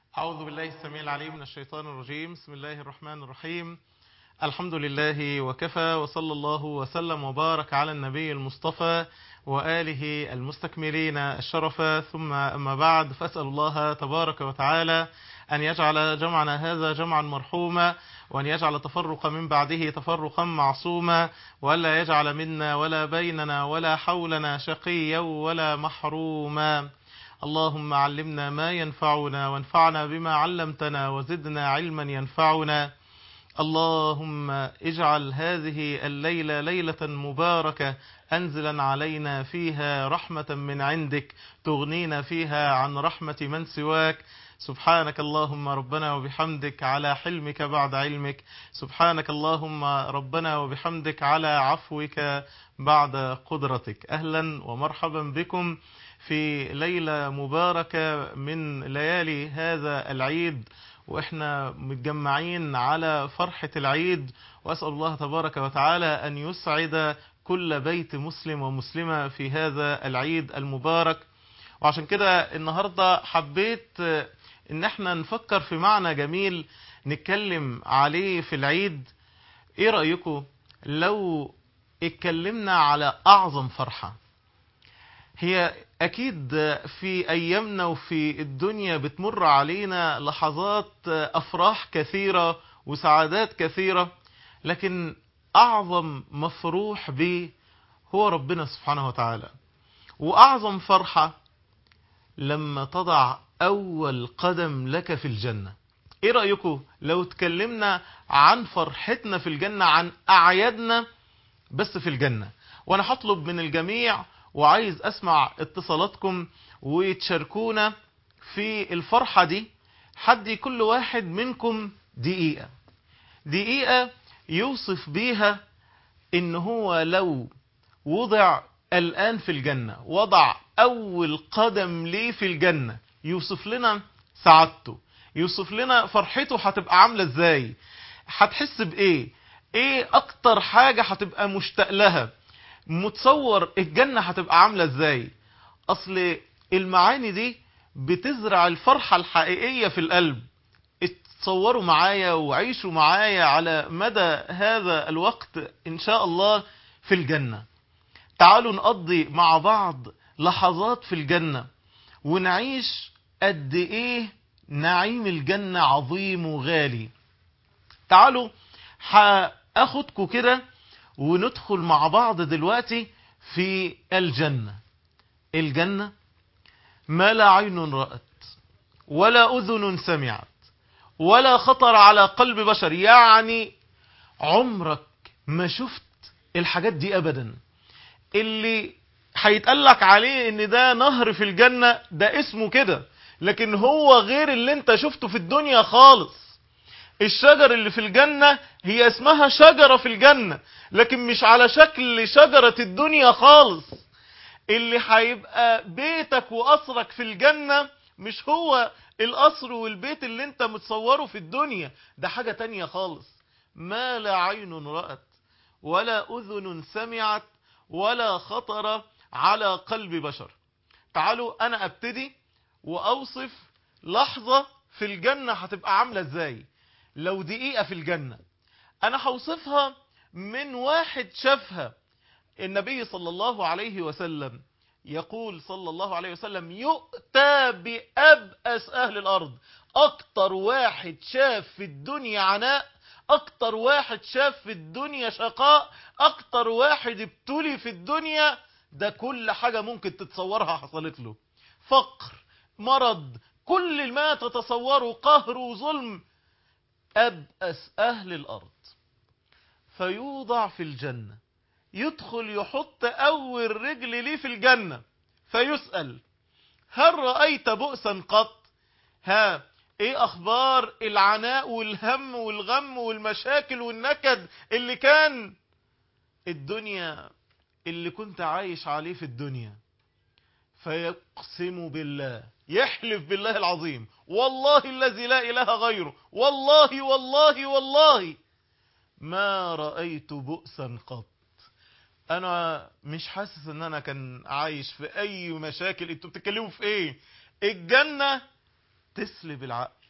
أعوذ بالله السميع العليم من الشيطان الرجيم بسم الله الرحمن الرحيم الحمد لله وكفى وصلى الله وسلم وبارك على النبي المصطفى وآله المستكملين الشرف ثم أما بعد فأسأل الله تبارك وتعالى أن يجعل جمعنا هذا جمعا مرحوما وأن يجعل التفرق من بعده تفرقا معصوما وألا يجعل منا ولا بيننا ولا حولنا شقيا ولا محروما اللهم علمنا ما ينفعنا وانفعنا بما علمتنا وزدنا علما ينفعنا اللهم اجعل هذه الليلة ليلة مباركة أنزلا علينا فيها رحمة من عندك تغنينا فيها عن رحمة من سواك سبحانك اللهم ربنا وبحمدك على حلمك بعد علمك سبحانك اللهم ربنا وبحمدك على عفوك بعد قدرتك أهلا ومرحبا بكم في ليلة مباركة من ليالي هذا العيد واحنا متجمعين على فرحة العيد واسأل الله تبارك وتعالى ان يسعد كل بيت مسلم ومسلمة في هذا العيد المبارك وعشان كده النهاردة حبيت ان احنا نفكر في معنى جميل نتكلم عليه في العيد ايه رأيكم لو اتكلمنا على اعظم فرحة هي اكيد في ايامنا وفي الدنيا بتمر علينا لحظات افراح كثيرة وسعادات كثيرة لكن اعظم مفروح به هو ربنا سبحانه وتعالى واعظم فرحة لما تضع اول قدم لك في الجنة ايه رأيكم لو اتكلمنا عن فرحتنا في الجنة عن اعيادنا بس في الجنة وانا هطلب من الجميع وعايز اسمع اتصالاتكم وتشاركونا في الفرحة دي حد كل واحد منكم دقيقة دقيقة يوصف بيها ان هو لو وضع الان في الجنة وضع اول قدم ليه في الجنة يوصف لنا سعادته يوصف لنا فرحته هتبقى عاملة ازاي هتحس بايه ايه اكتر حاجة هتبقى مشتاق لها متصور الجنة هتبقى عاملة ازاي اصل المعاني دي بتزرع الفرحة الحقيقية في القلب اتصوروا معايا وعيشوا معايا على مدى هذا الوقت ان شاء الله في الجنة تعالوا نقضي مع بعض لحظات في الجنة ونعيش قد ايه نعيم الجنة عظيم وغالي تعالوا هاخدكم كده وندخل مع بعض دلوقتي في الجنة الجنة ما لا عين رأت ولا أذن سمعت ولا خطر على قلب بشر يعني عمرك ما شفت الحاجات دي أبدا اللي هيتقالك عليه ان ده نهر في الجنة ده اسمه كده لكن هو غير اللي انت شفته في الدنيا خالص الشجر اللي في الجنة هي اسمها شجرة في الجنة لكن مش على شكل شجرة الدنيا خالص اللي هيبقى بيتك وقصرك في الجنة مش هو القصر والبيت اللي انت متصوره في الدنيا ده حاجة تانية خالص ما لا عين رأت ولا أذن سمعت ولا خطر على قلب بشر تعالوا انا ابتدي واوصف لحظة في الجنة هتبقى عاملة ازاي لو دقيقة في الجنة انا هوصفها من واحد شافها النبي صلى الله عليه وسلم يقول صلى الله عليه وسلم يؤتى بأبأس أهل الأرض أكتر واحد شاف في الدنيا عناء أكتر واحد شاف في الدنيا شقاء أكتر واحد ابتلي في الدنيا ده كل حاجة ممكن تتصورها حصلت له فقر مرض كل ما تتصوره قهر وظلم أبأس أهل الأرض فيوضع في الجنة يدخل يحط أول رجل ليه في الجنة فيسأل هل رأيت بؤسا قط ها ايه اخبار العناء والهم والغم والمشاكل والنكد اللي كان الدنيا اللي كنت عايش عليه في الدنيا فيقسم بالله يحلف بالله العظيم والله الذي لا إله غيره والله والله والله ما رأيت بؤسا قط انا مش حاسس ان انا كان عايش في اي مشاكل انتوا بتتكلموا في ايه الجنة تسلب العقل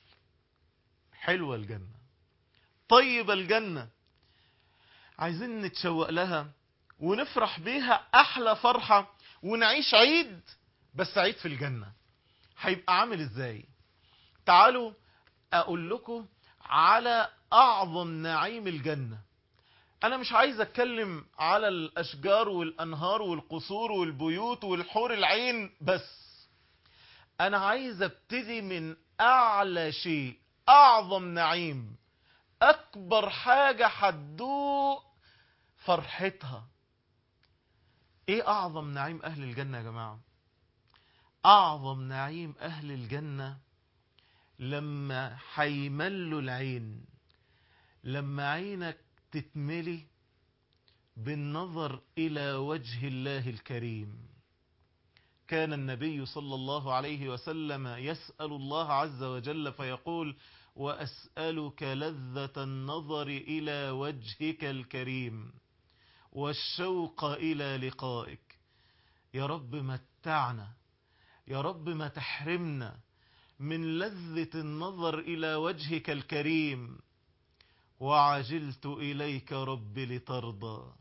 حلوة الجنة طيب الجنة عايزين نتشوق لها ونفرح بيها أحلى فرحة ونعيش عيد بس عيد في الجنة هيبقى عامل ازاي تعالوا اقول لكم على اعظم نعيم الجنة انا مش عايز اتكلم على الاشجار والانهار والقصور والبيوت والحور العين بس انا عايز ابتدي من اعلى شيء اعظم نعيم اكبر حاجة هتدوق فرحتها ايه اعظم نعيم اهل الجنة يا جماعة اعظم نعيم اهل الجنة لما حيملوا العين لما عينك تتملي بالنظر الى وجه الله الكريم كان النبي صلى الله عليه وسلم يسأل الله عز وجل فيقول وأسألك لذة النظر إلى وجهك الكريم والشوق إلى لقائك يا رب متعنا يا رب ما تحرمنا من لذة النظر إلى وجهك الكريم وعجلت إليك رب لترضى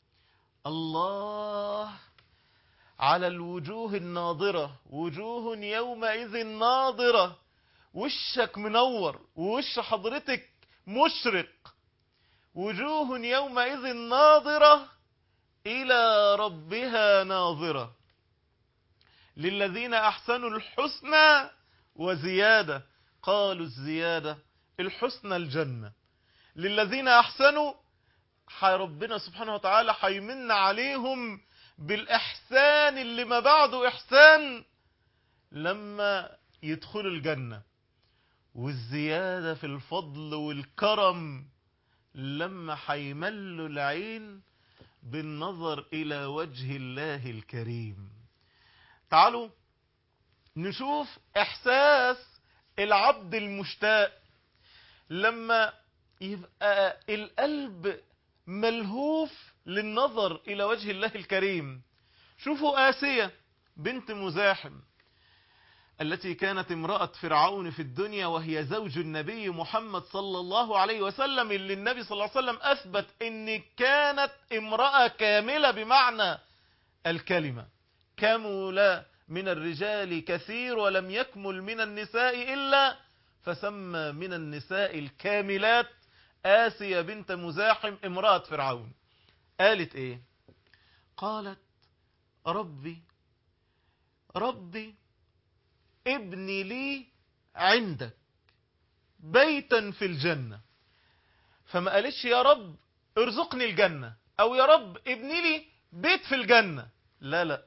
الله على الوجوه الناظرة وجوه يومئذ ناظرة وشك منور ووش حضرتك مشرق وجوه يومئذ ناظرة إلى ربها ناظرة للذين أحسنوا الحسنى وزيادة قالوا الزيادة الحسنى الجنة للذين أحسنوا ربنا سبحانه وتعالى حيمن عليهم بالإحسان اللي ما بعده إحسان لما يدخلوا الجنة والزيادة في الفضل والكرم لما حيملوا العين بالنظر إلى وجه الله الكريم تعالوا نشوف إحساس العبد المشتاق لما يبقى القلب ملهوف للنظر إلى وجه الله الكريم شوفوا آسية بنت مزاحم التي كانت امرأة فرعون في الدنيا وهي زوج النبي محمد صلى الله عليه وسلم اللي النبي صلى الله عليه وسلم أثبت أن كانت امرأة كاملة بمعنى الكلمة كمل من الرجال كثير ولم يكمل من النساء إلا فسمى من النساء الكاملات آسيا بنت مزاحم امرأة فرعون قالت ايه قالت ربي ربي ابني لي عندك بيتا في الجنة فما قالتش يا رب ارزقني الجنة او يا رب ابني لي بيت في الجنة لا لا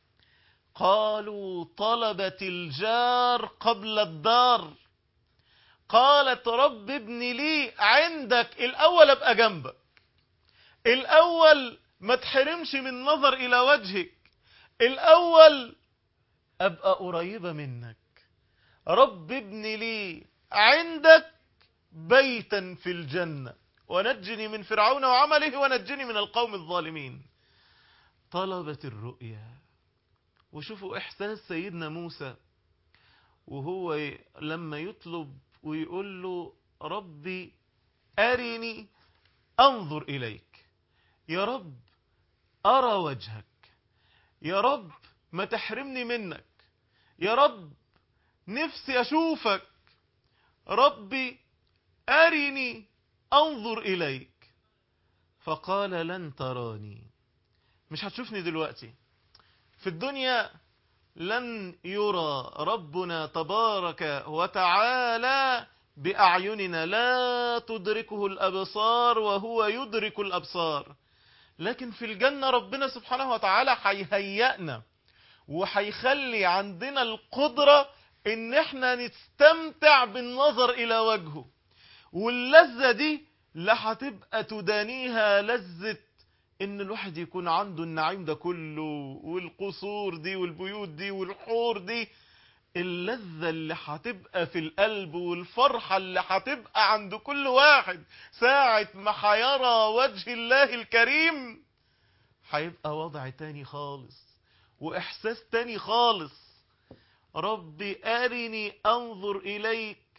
قالوا طلبت الجار قبل الدار قالت رب ابن لي عندك الاول ابقى جنبك الاول ما تحرمش من نظر الى وجهك الاول ابقى قريبة منك رب ابن لي عندك بيتا في الجنة ونجني من فرعون وعمله ونجني من القوم الظالمين طلبت الرؤيا وشوفوا احساس سيدنا موسى وهو لما يطلب ويقول له ربي أرني أنظر إليك يا رب أرى وجهك يا رب ما تحرمني منك يا رب نفسي أشوفك ربي أرني أنظر إليك فقال لن تراني مش هتشوفني دلوقتي في الدنيا لن يرى ربنا تبارك وتعالى بأعيننا لا تدركه الأبصار وهو يدرك الأبصار لكن في الجنة ربنا سبحانه وتعالى حيهيئنا وحيخلي عندنا القدرة ان احنا نستمتع بالنظر الى وجهه واللذة دي لا هتبقى تدانيها لذة ان الواحد يكون عنده النعيم ده كله والقصور دي والبيوت دي والحور دي اللذة اللي هتبقى في القلب والفرحة اللي هتبقى عند كل واحد ساعة ما هيرى وجه الله الكريم هيبقى وضع تاني خالص واحساس تاني خالص ربي ارني انظر اليك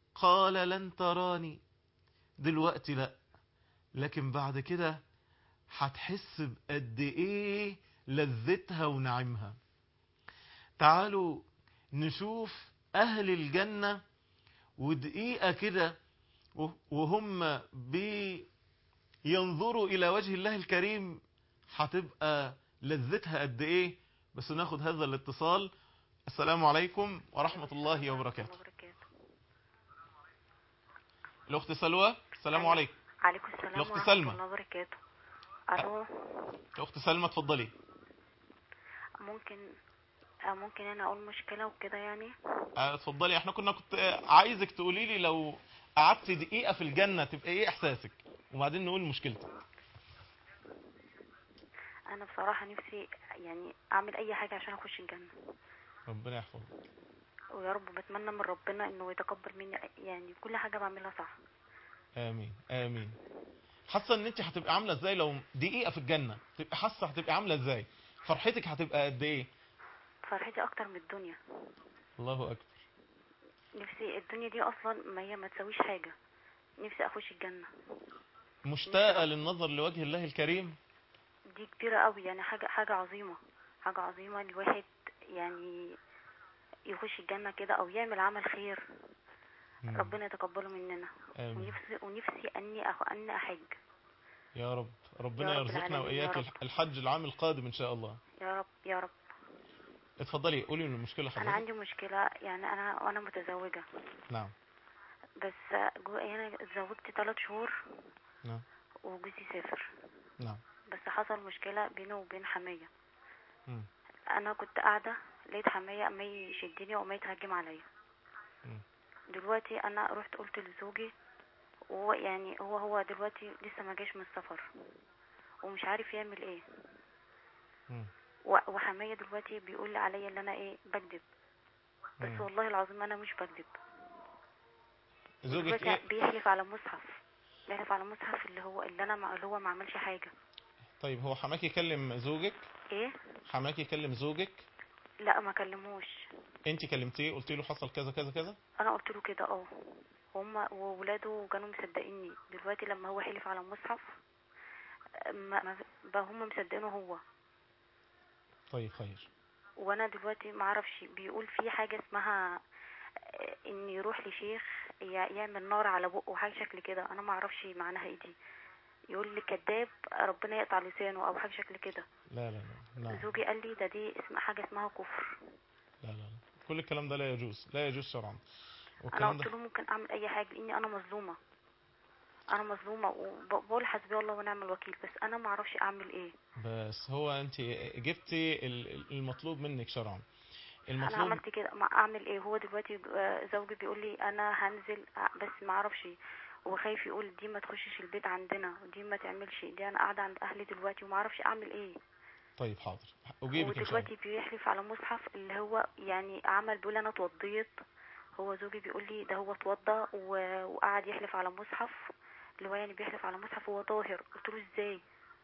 قال لن تراني دلوقتي لا لكن بعد كده هتحس بقد ايه لذتها ونعيمها تعالوا نشوف اهل الجنة ودقيقة كده وهم بينظروا الى وجه الله الكريم هتبقى لذتها قد ايه بس ناخد هذا الاتصال السلام عليكم ورحمة الله وبركاته الأخت سلوى السلام عليكم عليكم السلام الأخت ورحمة سلمى. الله وبركاته ألو الأخت سلمى اتفضلي ممكن آه، ممكن أنا أقول مشكلة وكده يعني آه، اتفضلي احنا كنا كنت آه، عايزك تقولي لي لو قعدت دقيقة في الجنة تبقى ايه احساسك وبعدين نقول مشكلتك أنا بصراحة نفسي يعني أعمل أي حاجة عشان أخش الجنة ربنا يحفظك ويا رب بتمنى من ربنا إنه يتقبل مني يعني كل حاجة بعملها صح امين امين حاسه ان انت هتبقى عامله ازاي لو دقيقه في الجنه تبقى حاسه هتبقى عامله ازاي فرحتك هتبقى قد ايه فرحتي أكتر من الدنيا الله اكبر نفسي الدنيا دي أصلا ما هي ما تسويش حاجة نفسي أخش الجنة مشتاقه للنظر لوجه الله الكريم دي كبيرة قوي يعني حاجة حاجة عظيمة حاجة عظيمة الواحد يعني يخش الجنة كده أو يعمل عمل خير مم. ربنا يتقبله مننا امين ونفسي ونفسي اني أخ... اني احج يا رب ربنا يا رب يرزقنا العالمين، يا واياك رب. الحج العام القادم ان شاء الله يا رب يا رب اتفضلي قولي لي المشكله انا حضرتك عندي مشكله يعني انا وانا متزوجه نعم بس جو... انا اتزوجت ثلاث شهور نعم وجوزي سافر نعم بس حصل مشكله بينه وبين حميه مم. انا كنت قاعده لقيت حميه قام يشدني وقام يتهجم عليا مم. دلوقتي انا رحت قلت لزوجي وهو يعني هو هو دلوقتي لسه ما جاش من السفر ومش عارف يعمل ايه مم. و- وحماية دلوقتي بيقول لي عليا ان انا ايه بكذب بس مم. والله العظيم انا مش بكذب زوجك دلوقتي ايه بيحلف على مصحف بيحلف على مصحف اللي هو اللي انا ما اللي هو ما عملش حاجه طيب هو حماك يكلم زوجك ايه حماك يكلم زوجك لا ما كلموش انت كلمتيه قلت له حصل كذا كذا كذا انا قلت له كده اه هما وولاده كانوا مصدقيني دلوقتي لما هو حلف على المصحف ما ما- بقى هم مصدقينه هو طيب خير وانا دلوقتي ما اعرفش بيقول في حاجه اسمها آه، ان يروح لشيخ يع- يعمل نار على بقه حاجه شكل كده انا ما اعرفش معناها ايه دي يقول لي كذاب ربنا يقطع لسانه او حاجه شكل كده لا لا لا نعم زوجي قال لي ده دي اسم حاجه اسمها كفر لا لا لا كل الكلام ده لا يجوز لا يجوز شرعا انا والكلام قلت ده له ممكن اعمل اي حاجه لاني انا مظلومه انا مظلومه وبقول حسبي الله ونعم الوكيل بس انا ما اعرفش اعمل ايه بس هو انت جبتي ال- المطلوب منك شرعا انا المطلوب عملت كده ما اعمل ايه هو دلوقتي آه، زوجي بيقول لي انا هنزل آه، بس ما اعرفش هو خايف يقول دي ما تخشش البيت عندنا ودي ما تعملش دي انا قاعده عند اهلي دلوقتي وما اعرفش اعمل ايه طيب حاضر اجيبك ان شاء الله ودلوقتي بيحلف على مصحف اللي هو يعني عمل بيقول انا اتوضيت هو زوجي بيقول لي ده هو اتوضى و- وقعد يحلف على مصحف اللي هو يعني بيحلف على مصحف وهو طاهر قلت له ازاي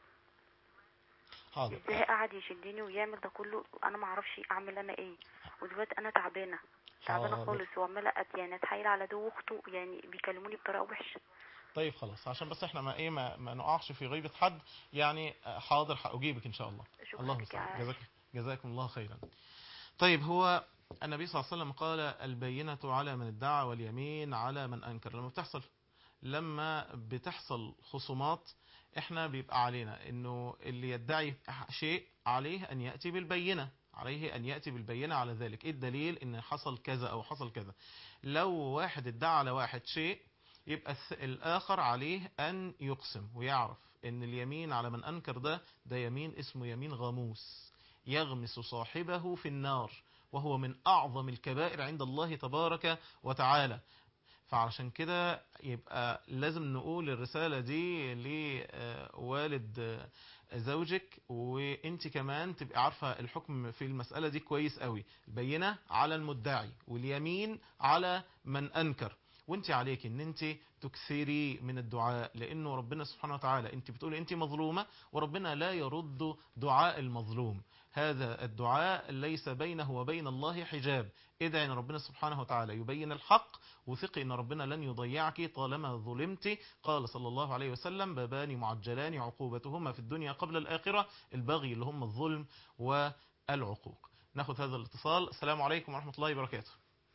حاضر ازاي قعد يشدني ويعمل ده كله انا ما اعرفش اعمل انا ايه ودلوقتي انا تعبانه تعبانه حاضر. خالص وعماله أت- يعني اتحايل على ده واخته يعني بيكلموني بطريقه وحشه طيب خلاص عشان بس احنا ما ايه ما, ما نقعش في غيبة حد يعني آه، حاضر هأجيبك ان شاء الله شكرا الله لك يا المستعان عاش. جزاك جزاكم الله خيرا طيب هو النبي صلى الله عليه وسلم قال البينة على من ادعى واليمين على من انكر لما بتحصل لما بتحصل خصومات احنا بيبقى علينا انه اللي يدعي شيء عليه ان يأتي بالبينة عليه ان يأتي بالبينة على ذلك ايه الدليل ان حصل كذا او حصل كذا لو واحد ادعى على واحد شيء يبقى الث- الآخر عليه أن يقسم ويعرف أن اليمين على من أنكر ده ده يمين اسمه يمين غموس يغمس صاحبه في النار وهو من أعظم الكبائر عند الله تبارك وتعالى فعشان كده يبقى لازم نقول الرسالة دي لوالد زوجك وانت كمان تبقى عارفة الحكم في المسألة دي كويس قوي البينة على المدعي واليمين على من أنكر وانت عليك ان انت تكثري من الدعاء لانه ربنا سبحانه وتعالى انت بتقولي انت مظلومة وربنا لا يرد دعاء المظلوم هذا الدعاء ليس بينه وبين الله حجاب ادعي ان ربنا سبحانه وتعالى يبين الحق وثقي ان ربنا لن يضيعك طالما ظلمت قال صلى الله عليه وسلم بابان معجلان عقوبتهما في الدنيا قبل الآخرة البغي اللي هم الظلم والعقوق ناخذ هذا الاتصال السلام عليكم ورحمة الله وبركاته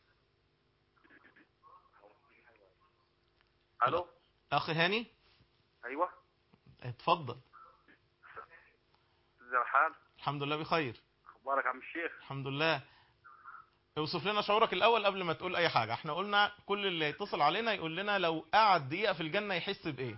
الو أخ هاني ايوه اتفضل ازي الحال الحمد لله بخير اخبارك يا عم الشيخ الحمد لله اوصف لنا شعورك الأول قبل ما تقول أي حاجة احنا قلنا كل اللي يتصل علينا يقول لنا لو قعد دقيقة في الجنة يحس بإيه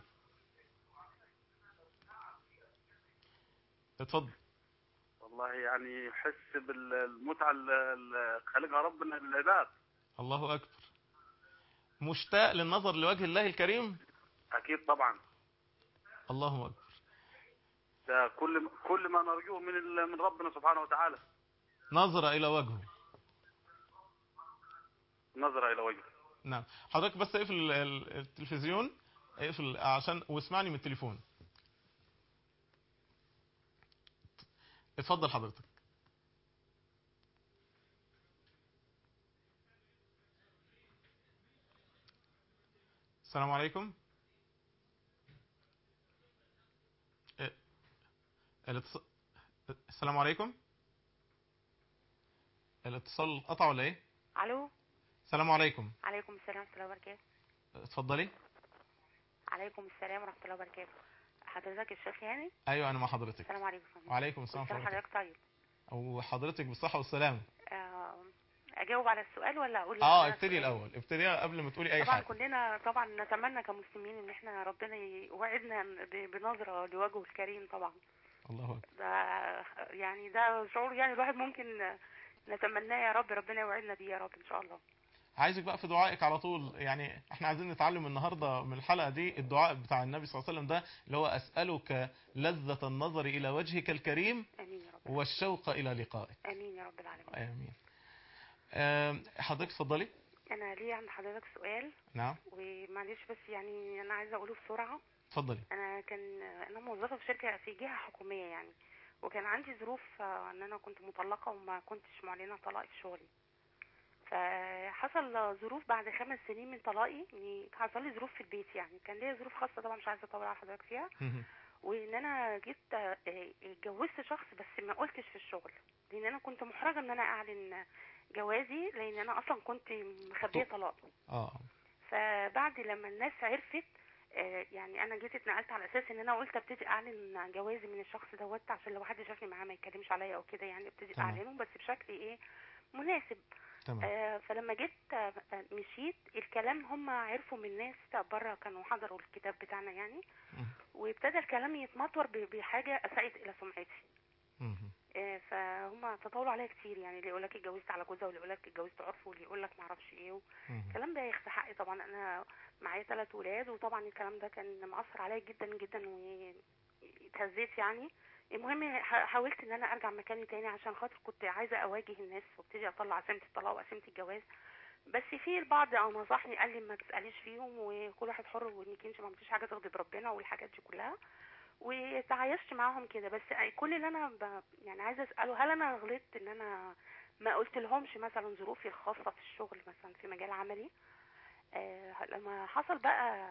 اتفضل والله يعني يحس بالمتعه اللي خالقها ربنا للعباد الله أكبر مشتاق للنظر لوجه الله الكريم اكيد طبعا الله أكبر ده كل كل ما نرجوه من ال- من ربنا سبحانه وتعالى نظرة إلى وجهه نظره الى وجهه نعم حضرتك بس اقفل ال- ال- التلفزيون اقفل عشان واسمعني من التليفون اتفضل حضرتك السلام عليكم اه، الاتص- السلام عليكم الاتصال قطع ولا ايه الو السلام عليكم عليكم السلام ورحمه الله وبركاته اتفضلي عليكم السلام ورحمه الله وبركاته حضرتك الشيخ يعني ايوه انا مع حضرتك السلام عليكم وعليكم السلام السلام ورحمه الله حضرتك طيب او حضرتك بالصحه والسلامه آه، اجاوب على السؤال ولا اقول اه أنا ابتدي السؤال؟ الاول ابتدي قبل ما تقولي اي طبعا حاجه كلنا طبعا نتمنى كمسلمين ان احنا ربنا يوعدنا ب- بنظره لوجهه الكريم طبعا الله اكبر ده يعني ده شعور يعني الواحد ممكن نتمناه يا رب ربنا يوعدنا بيه يا رب ان شاء الله عايزك بقى في دعائك على طول يعني احنا عايزين نتعلم النهارده من الحلقه دي الدعاء بتاع النبي صلى الله عليه وسلم ده اللي هو اسالك لذه النظر الى وجهك الكريم امين يا رب والشوق الى لقائك امين يا رب العالمين امين آم، حضرتك اتفضلي انا ليه عند حضرتك سؤال نعم ومعلش بس يعني انا عايزه اقوله بسرعه اتفضلي انا كان انا موظفه في شركه في جهه حكوميه يعني وكان عندي ظروف آه، ان انا كنت مطلقه وما كنتش معلنه طلاقي في شغلي فحصل ظروف بعد خمس سنين من طلاقي إني حصل لي ظروف في البيت يعني كان ليا ظروف خاصه طبعا مش عايزه اطول على حضرتك فيها وان انا جيت آه، اتجوزت شخص بس ما قلتش في الشغل لان انا كنت محرجه ان انا اعلن جوازي لان انا اصلا كنت مخبيه طلاق اه فبعد لما الناس عرفت آه، يعني انا جيت اتنقلت على اساس ان انا قلت ابتدي اعلن جوازي من الشخص دوت عشان لو حد شافني معاه ما يتكلمش عليا او كده يعني ابتدي تمام. اعلنه بس بشكل ايه مناسب تمام آه فلما جيت آه آه، مشيت الكلام هم عرفوا من ناس بره كانوا حضروا الكتاب بتاعنا يعني مم. وابتدى الكلام يتمطور ب- بحاجه اساءت الى سمعتي مم. آه، فهم تطاولوا عليا كتير يعني اللي يقول لك اتجوزت على جوزها واللي يقول لك اتجوزت عرف واللي يقول لك ما اعرفش ايه مم. الكلام ده يخفي حقي طبعا انا معايا ثلاث ولاد وطبعا الكلام ده كان مأثر عليا جدا جدا واتهزيت يعني المهم ح- حاولت ان انا ارجع مكاني تاني عشان خاطر كنت عايزه اواجه الناس وابتدي اطلع قسيمه الطلاق وقسيمه الجواز بس في البعض نصحني قال لي ما تساليش فيهم وكل واحد حر وانك انت ما عملتيش حاجه تغضب ربنا والحاجات دي كلها وتعايشت معاهم كده بس كل اللي انا ب... يعني عايزه اساله هل انا غلطت ان انا ما قلت لهمش مثلا ظروفي الخاصه في الشغل مثلا في مجال عملي آه لما حصل بقى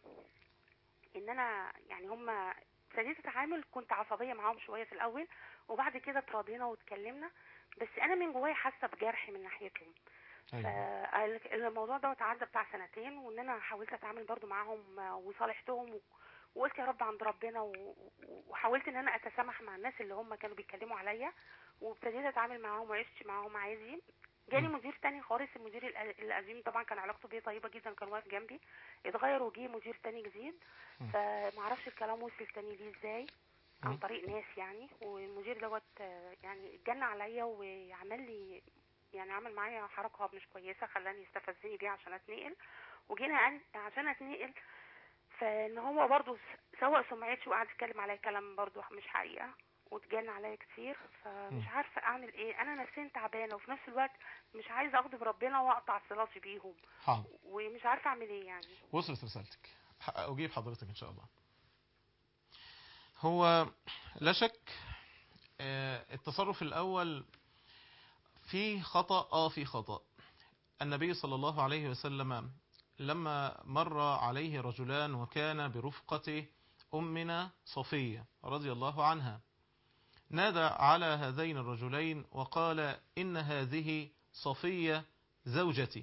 ان انا يعني هم ابتديت اتعامل كنت عصبيه معاهم شويه في الاول وبعد كده اتراضينا واتكلمنا بس انا من جوايا حاسه بجرح من ناحيتهم ايوه فالموضوع ده اتعدى بتاع سنتين وان انا حاولت اتعامل برضو معاهم آه، وصالحتهم و- وقلت يا رب عند ربنا و- و- وحاولت ان انا اتسامح مع الناس اللي هم كانوا بيتكلموا عليا وابتديت اتعامل معاهم وعشت معاهم عادي جالي مم. مدير تاني خالص المدير الق- القديم طبعا كان علاقته بيه طيبه جدا كان واقف جنبي اتغير وجه مدير تاني جديد مم. فمعرفش الكلام وصل تاني ليه ازاي عن مم. طريق ناس يعني والمدير دوت آه، يعني اتجنى عليا وعمل لي يعني عمل معايا حركه مش كويسه خلاني يستفزني بيه عشان اتنقل وجينا أن- عشان اتنقل فان هو برضو س- سوء سمعتي وقعد يتكلم عليا كلام برضو مش حقيقه واتجن عليا كتير فمش مم. عارفه اعمل ايه انا نفسيا تعبانه وفي نفس الوقت مش عايزه اغضب ربنا واقطع صلاتي بيهم حاضر ومش عارفه اعمل ايه يعني وصلت رسالتك ح- أجيب حضرتك إن شاء الله هو لا شك آه، التصرف الأول في خطأ آه في خطأ النبي صلى الله عليه وسلم لما مر عليه رجلان وكان برفقة أمنا صفية رضي الله عنها نادى على هذين الرجلين وقال إن هذه صفية زوجتي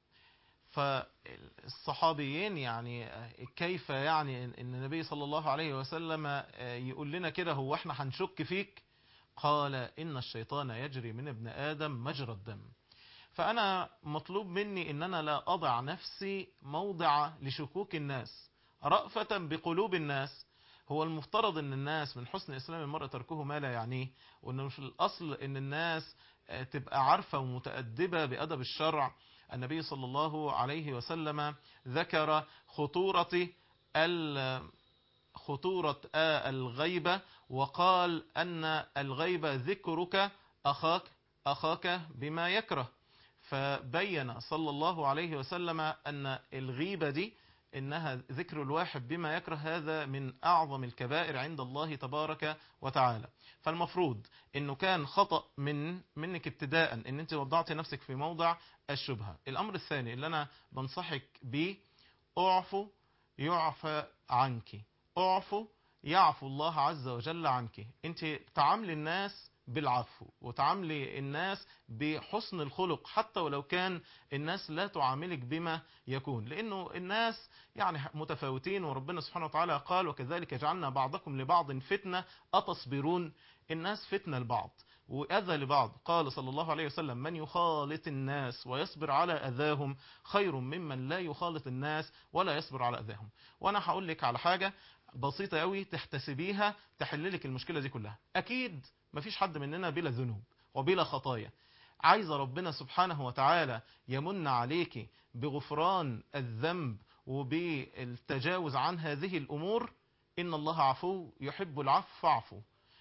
فالصحابيين يعني كيف يعني ان النبي صلى الله عليه وسلم يقول لنا كده هو احنا هنشك فيك قال ان الشيطان يجري من ابن ادم مجرى الدم فانا مطلوب مني ان انا لا اضع نفسي موضع لشكوك الناس رأفة بقلوب الناس هو المفترض ان الناس من حسن اسلام المرء تركه ما لا يعنيه وانه في الاصل ان الناس آه، تبقى عارفة ومتأدبة بأدب الشرع النبي صلى الله عليه وسلم ذكر خطورة ال- خطورة آه الغيبة وقال أن الغيبة ذكرك أخاك أخاك بما يكره فبين صلى الله عليه وسلم أن الغيبة دي إنها ذكر الواحد بما يكره هذا من أعظم الكبائر عند الله تبارك وتعالى فالمفروض إنه كان خطأ من منك ابتداء إن أنت وضعت نفسك في موضع الشبهة الأمر الثاني اللي أنا بنصحك به اعفو يعفى عنك اعفو يعفو الله عز وجل عنك انت تعاملي الناس بالعفو وتعاملي الناس بحسن الخلق حتى ولو كان الناس لا تعاملك بما يكون لانه الناس يعني متفاوتين وربنا سبحانه وتعالى قال وكذلك جعلنا بعضكم لبعض فتنة اتصبرون الناس فتنة لبعض وأذى لبعض قال صلى الله عليه وسلم من يخالط الناس ويصبر على أذاهم خير ممن لا يخالط الناس ولا يصبر على أذاهم وأنا هقول لك على حاجة بسيطة قوي تحتسبيها تحل لك المشكلة دي كلها أكيد مفيش حد مننا بلا ذنوب وبلا خطايا عايز ربنا سبحانه وتعالى يمن عليك بغفران الذنب وبالتجاوز عن هذه الأمور إن الله عفو يحب العفو فاعفو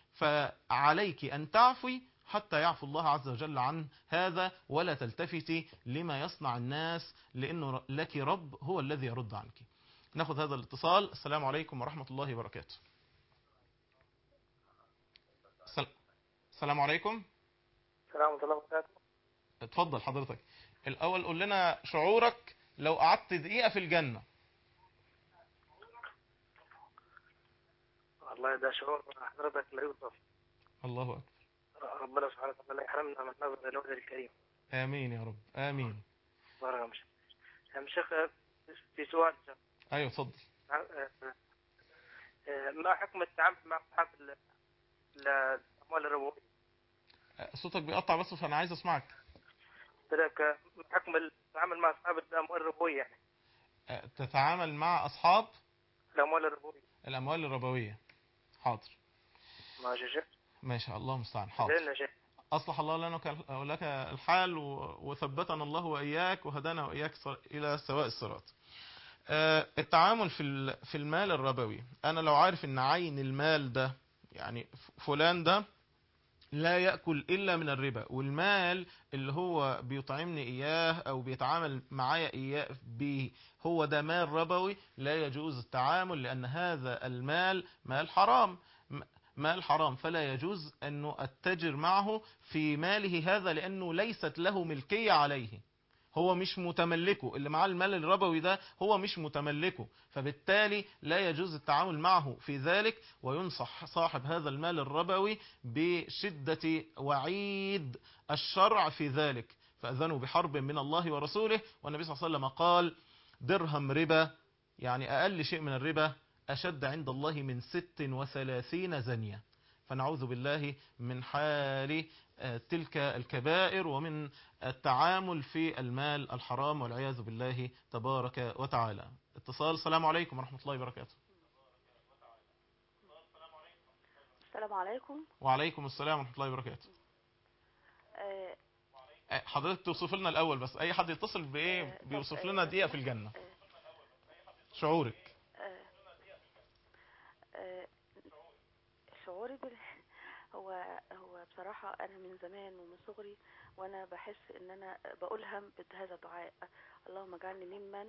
فعليك أن تعفي حتى يعفو الله عز وجل عن هذا ولا تلتفتي لما يصنع الناس لأنه لك رب هو الذي يرد عنك ناخذ هذا الاتصال السلام عليكم ورحمة الله وبركاته السل- السلام عليكم السلام ورحمة الله وبركاته اتفضل حضرتك الأول قول لنا شعورك لو قعدت دقيقة في الجنة والله ده شعور حضرتك لا يوصف الله أكبر ربنا سبحانه وتعالى لا يحرمنا من نظر إلى وجه الكريم آمين يا رب آمين بارك الله فيك. يا شيخ في سؤال شيخ. أيوة اتفضل ما حكم التعامل مع أصحاب ال- ال- الأموال الربوية؟ صوتك بيقطع بس فأنا عايز أسمعك قلت لك ما حكم التعامل مع أصحاب الأموال الربوية يعني أه، تتعامل مع أصحاب الأموال الربوية الأموال الربوية حاضر ماشي يا شيخ ما شاء الله المستعان حاضر لأن يا شيخ أصلح الله لنا وك- ولك الحال و- وثبتنا الله وإياك وهدانا وإياك ص- إلى سواء الصراط آه، التعامل في ال- في المال الربوي أنا لو عارف إن عين المال ده يعني ف- فلان ده لا يأكل إلا من الربا والمال اللي هو بيطعمني إياه أو بيتعامل معايا إياه به هو ده مال ربوي لا يجوز التعامل لأن هذا المال مال حرام م- مال حرام فلا يجوز أنه أتجر معه في ماله هذا لأنه ليست له ملكية عليه هو مش متملكه اللي معاه المال الربوي ده هو مش متملكه فبالتالي لا يجوز التعامل معه في ذلك وينصح صاحب هذا المال الربوي بشدة وعيد الشرع في ذلك فأذنوا بحرب من الله ورسوله والنبي صلى الله عليه وسلم قال درهم ربا يعني أقل شيء من الربا أشد عند الله من ست وثلاثين زنية فنعوذ بالله من حال آه، تلك الكبائر ومن التعامل في المال الحرام والعياذ بالله تبارك وتعالى اتصال السلام عليكم ورحمة الله وبركاته السلام عليكم وعليكم السلام ورحمة الله وبركاته آه، آه، حضرتك توصف لنا الأول بس أي حد يتصل بإيه آه، بيوصف طب، لنا آه، دقيقة في الجنة آه، شعورك آه، آه، شعوري بال... هو هو بصراحة أنا من زمان ومن صغري وأنا بحس إن أنا بألهم بهذا الدعاء اللهم اجعلني ممن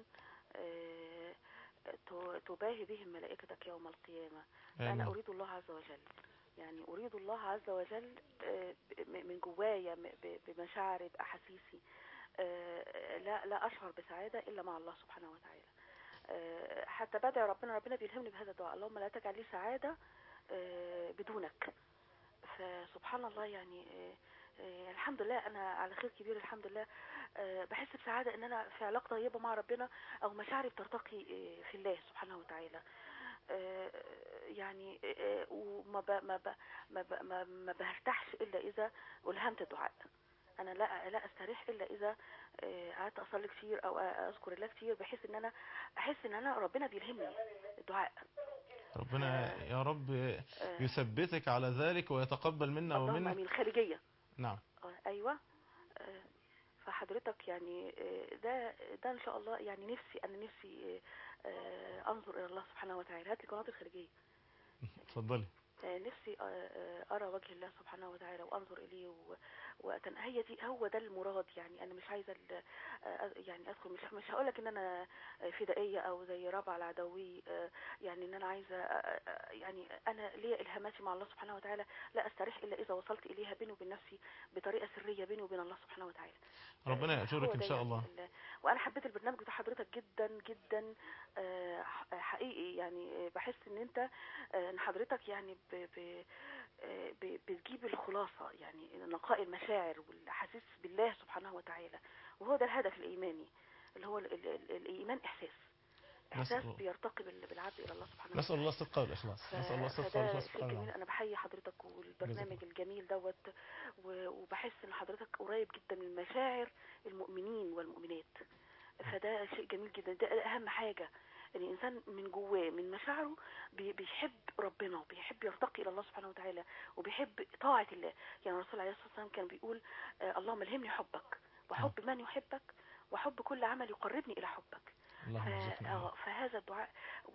آه، ت- تباهي بهم ملائكتك يوم القيامة أنا آمين. أريد الله عز وجل يعني أريد الله عز وجل آه، ب- من جوايا م- ب- بمشاعري بأحاسيسي آه، لا لا أشعر بسعادة إلا مع الله سبحانه وتعالى آه، حتى بدعي ربنا ربنا بيلهمني بهذا الدعاء اللهم لا تجعل لي سعادة آه، بدونك فسبحان الله يعني آه، آه، الحمد لله انا على خير كبير الحمد لله آه، بحس بسعاده ان انا في علاقه طيبه مع ربنا او مشاعري بترتقي آه، في الله سبحانه وتعالى آه، يعني آه، وما ب- ما ب- ما ب- ما ما برتاحش الا اذا الهمت الدعاء انا لا لا استريح الا اذا آه، قعدت اصلي كتير او اذكر الله كتير بحيث ان انا احس ان انا ربنا بيلهمني الدعاء ربنا يا رب آه، يثبتك على ذلك ويتقبل منا اللهم ومنك امين خارجيه نعم آه، ايوه آه، فحضرتك يعني آه، ده ده ان شاء الله يعني نفسي انا نفسي آه، آه، انظر الى الله سبحانه وتعالى هات لي قناه الخارجيه اتفضلي آه، نفسي آه، آه، ارى وجه الله سبحانه وتعالى وانظر اليه و- وأتن هي دي هو ده المراد يعني انا مش عايزه ال- آه، يعني ادخل مش مش هقول لك ان انا فدائيه او زي رابعه العدوي آه، يعني ان انا عايزه آه، آه، يعني انا ليا الهاماتي مع الله سبحانه وتعالى لا استريح الا اذا وصلت اليها بيني وبين نفسي بطريقه سريه بيني وبين الله سبحانه وتعالى ربنا هو يأجرك إن ده شاء يعني الله ال- وانا حبيت البرنامج بتاع حضرتك جدا جدا آه، ح- حقيقي يعني آه، بحس ان انت آه، ان حضرتك يعني ب ب آه، ب- بتجيب الخلاصه يعني نقاء المشاعر والاحاسيس بالله سبحانه وتعالى وهو ده الهدف الايماني اللي هو ال ال ال الايمان احساس احساس الله. بيرتقي بال- بالعبد الى الله سبحانه نسأل الله الصدق والإخلاص ف- نسأل الله الصدق فده والإخلاص شيء سبحانه جميل وتعالى. انا بحيي حضرتك والبرنامج الجميل دوت و- وبحس ان حضرتك قريب جدا من مشاعر المؤمنين والمؤمنات فده شيء جميل جدا ده اهم حاجه ان الانسان من جواه من مشاعره بي- بيحب ربنا وبيحب يرتقي الى الله سبحانه وتعالى وبيحب طاعه الله يعني الرسول عليه الصلاه والسلام كان بيقول آه، اللهم الهمني حبك وحب من يحبك وحب كل عمل يقربني الى حبك اللهم ف- ارزقنا آه، فهذا الدعاء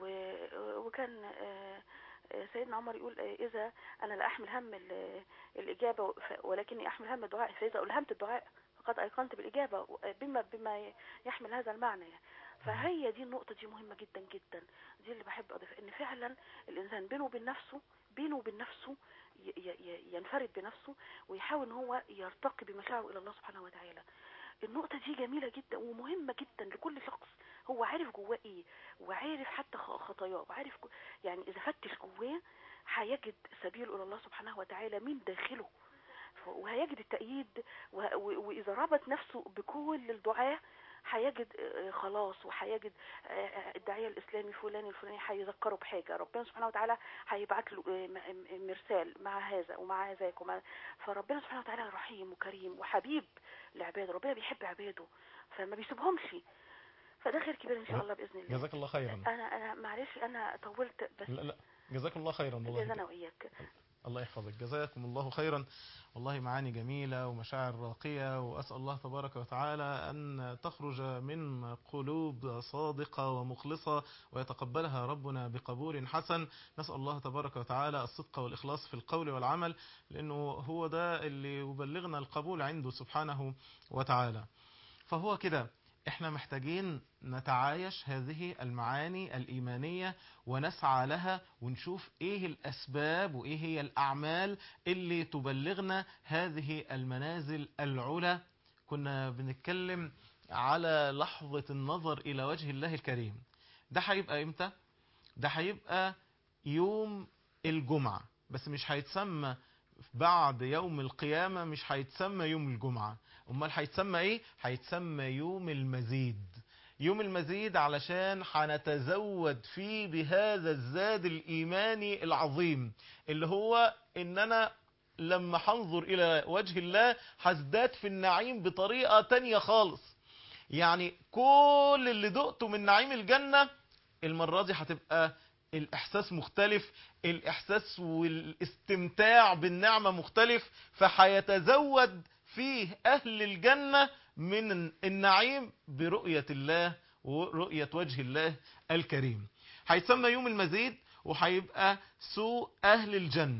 و- وكان آه، آه، سيدنا عمر يقول آه، إذا أنا لا أحمل هم ال- الإجابة ف- ولكني أحمل هم الدعاء فإذا ألهمت الدعاء فقد أيقنت بالإجابة بما بما يحمل هذا المعنى يعني. فهي دي النقطة دي مهمة جدا جدا دي اللي بحب أضيفها إن فعلا الإنسان بينه وبين نفسه بينه وبين نفسه ي- ي- ي- ينفرد بنفسه ويحاول إن هو يرتقي بمشاعره إلى الله سبحانه وتعالى النقطة دي جميلة جدا ومهمة جدا لكل شخص هو عارف جواه ايه وعارف حتى خ- خطاياه وعارف جو- يعني اذا فتش جواه هيجد سبيل الى الله سبحانه وتعالى من داخله ف- وهيجد التأييد و- و- واذا ربط نفسه بكل الدعاء هيجد آه، خلاص وهيجد آه، آه، الداعيه الاسلامي فلان الفلاني هيذكره بحاجه ربنا سبحانه وتعالى هيبعت له آه، م- م- مرسال مع هذا ومع ذاك ومع فربنا سبحانه وتعالى رحيم وكريم وحبيب لعباده ربنا بيحب عباده فما بيسيبهمش فده خير كبير ان شاء الله باذن الله جزاك الله خيرا انا انا معلش انا طولت بس لا لا جزاكم الله خيرا جزانا والله واياك الله يحفظك جزاكم الله خيرا والله معاني جميلة ومشاعر راقية وأسأل الله تبارك وتعالى أن تخرج من قلوب صادقة ومخلصة ويتقبلها ربنا بقبول حسن نسأل الله تبارك وتعالى الصدق والإخلاص في القول والعمل لأنه هو ده اللي يبلغنا القبول عنده سبحانه وتعالى فهو كده احنا محتاجين نتعايش هذه المعاني الإيمانية ونسعى لها ونشوف ايه الأسباب وايه هي الأعمال اللي تبلغنا هذه المنازل العلى كنا بنتكلم على لحظة النظر إلى وجه الله الكريم ده هيبقى امتى؟ ده هيبقى يوم الجمعة بس مش هيتسمى بعد يوم القيامة مش هيتسمى يوم الجمعة امال هيتسمى ايه هيتسمى يوم المزيد يوم المزيد علشان هنتزود فيه بهذا الزاد الايماني العظيم اللي هو ان انا لما هنظر الى وجه الله هزداد في النعيم بطريقة تانية خالص يعني كل اللي دقته من نعيم الجنة المرة دي هتبقى الإحساس مختلف الإحساس والاستمتاع بالنعمة مختلف فهيتزود فيه أهل الجنة من النعيم برؤية الله ورؤية وجه الله الكريم هيسمى يوم المزيد وهيبقى سوء أهل الجنة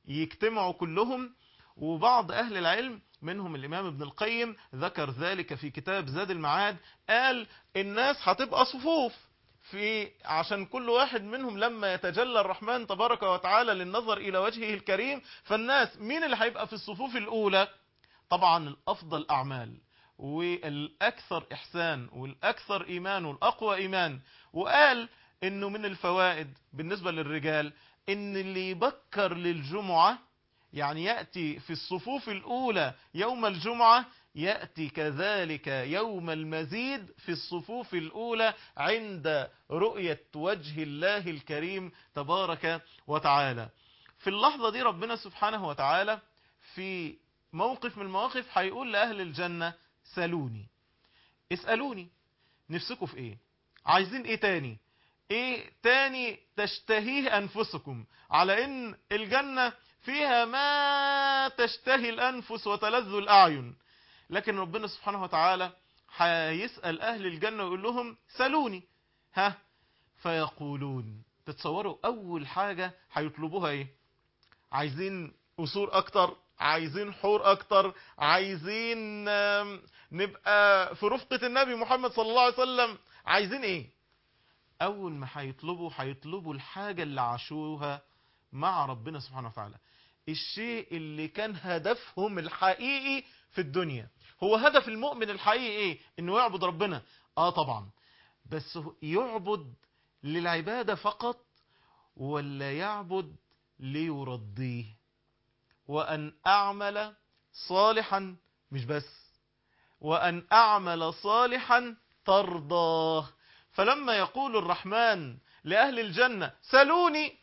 يجتمعوا كلهم وبعض أهل العلم منهم الإمام ابن القيم ذكر ذلك في كتاب زاد المعاد قال الناس هتبقى صفوف في عشان كل واحد منهم لما يتجلى الرحمن تبارك وتعالى للنظر إلى وجهه الكريم فالناس مين اللي هيبقى في الصفوف الأولى طبعا الأفضل أعمال والأكثر إحسان والأكثر إيمان والأقوى إيمان وقال إنه من الفوائد بالنسبة للرجال إن اللي يبكر للجمعة يعني يأتي في الصفوف الأولى يوم الجمعة يأتي كذلك يوم المزيد في الصفوف الأولى عند رؤية وجه الله الكريم تبارك وتعالى في اللحظة دي ربنا سبحانه وتعالى في موقف من المواقف هيقول لأهل الجنة سألوني اسألوني نفسكم في ايه عايزين ايه تاني ايه تاني تشتهيه انفسكم على ان الجنة فيها ما تشتهي الانفس وتلذ الاعين لكن ربنا سبحانه وتعالى هيسأل اهل الجنة ويقول لهم سألوني ها فيقولون تتصوروا اول حاجة هيطلبوها ايه عايزين قصور اكتر عايزين حور اكتر عايزين آم، نبقى في رفقة النبي محمد صلى الله عليه وسلم عايزين ايه اول ما هيطلبوا هيطلبوا الحاجة اللي عاشوها مع ربنا سبحانه وتعالى الشيء اللي كان هدفهم الحقيقي في الدنيا هو هدف المؤمن الحقيقي ايه انه يعبد ربنا اه طبعا بس هو يعبد للعبادة فقط ولا يعبد ليرضيه وأن أعمل صالحا مش بس وأن أعمل صالحا ترضاه فلما يقول الرحمن لأهل الجنة سلوني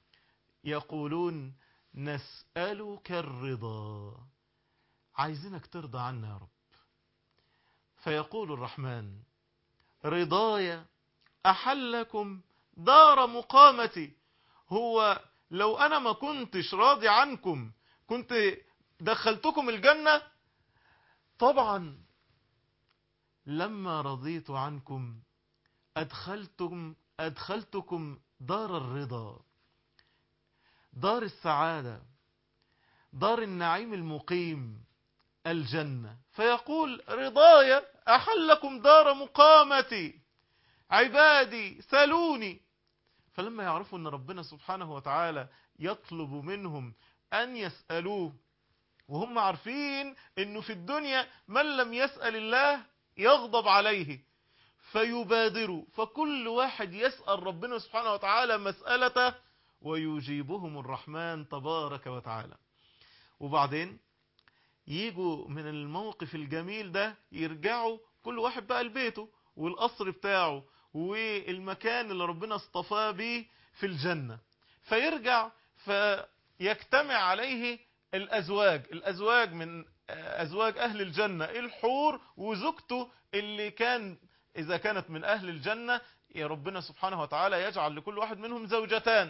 يقولون نسألك الرضا عايزينك ترضى عنا يا رب فيقول الرحمن رضاي أحلكم دار مقامتي هو لو أنا ما كنتش راضي عنكم كنت دخلتكم الجنة طبعا لما رضيت عنكم أدخلتم أدخلتكم دار الرضا دار السعادة دار النعيم المقيم الجنة فيقول رضاي أحلكم دار مقامتي عبادي سلوني فلما يعرفوا أن ربنا سبحانه وتعالى يطلب منهم أن يسألوه وهم عارفين أنه في الدنيا من لم يسأل الله يغضب عليه فيبادروا فكل واحد يسأل ربنا سبحانه وتعالى مسألته ويجيبهم الرحمن تبارك وتعالى وبعدين يجوا من الموقف الجميل ده يرجعوا كل واحد بقى لبيته والقصر بتاعه والمكان اللي ربنا اصطفاه بيه في الجنة فيرجع فيجتمع عليه الأزواج الأزواج من أزواج أهل الجنة الحور وزوجته اللي كان إذا كانت من أهل الجنة يا ربنا سبحانه وتعالى يجعل لكل واحد منهم زوجتان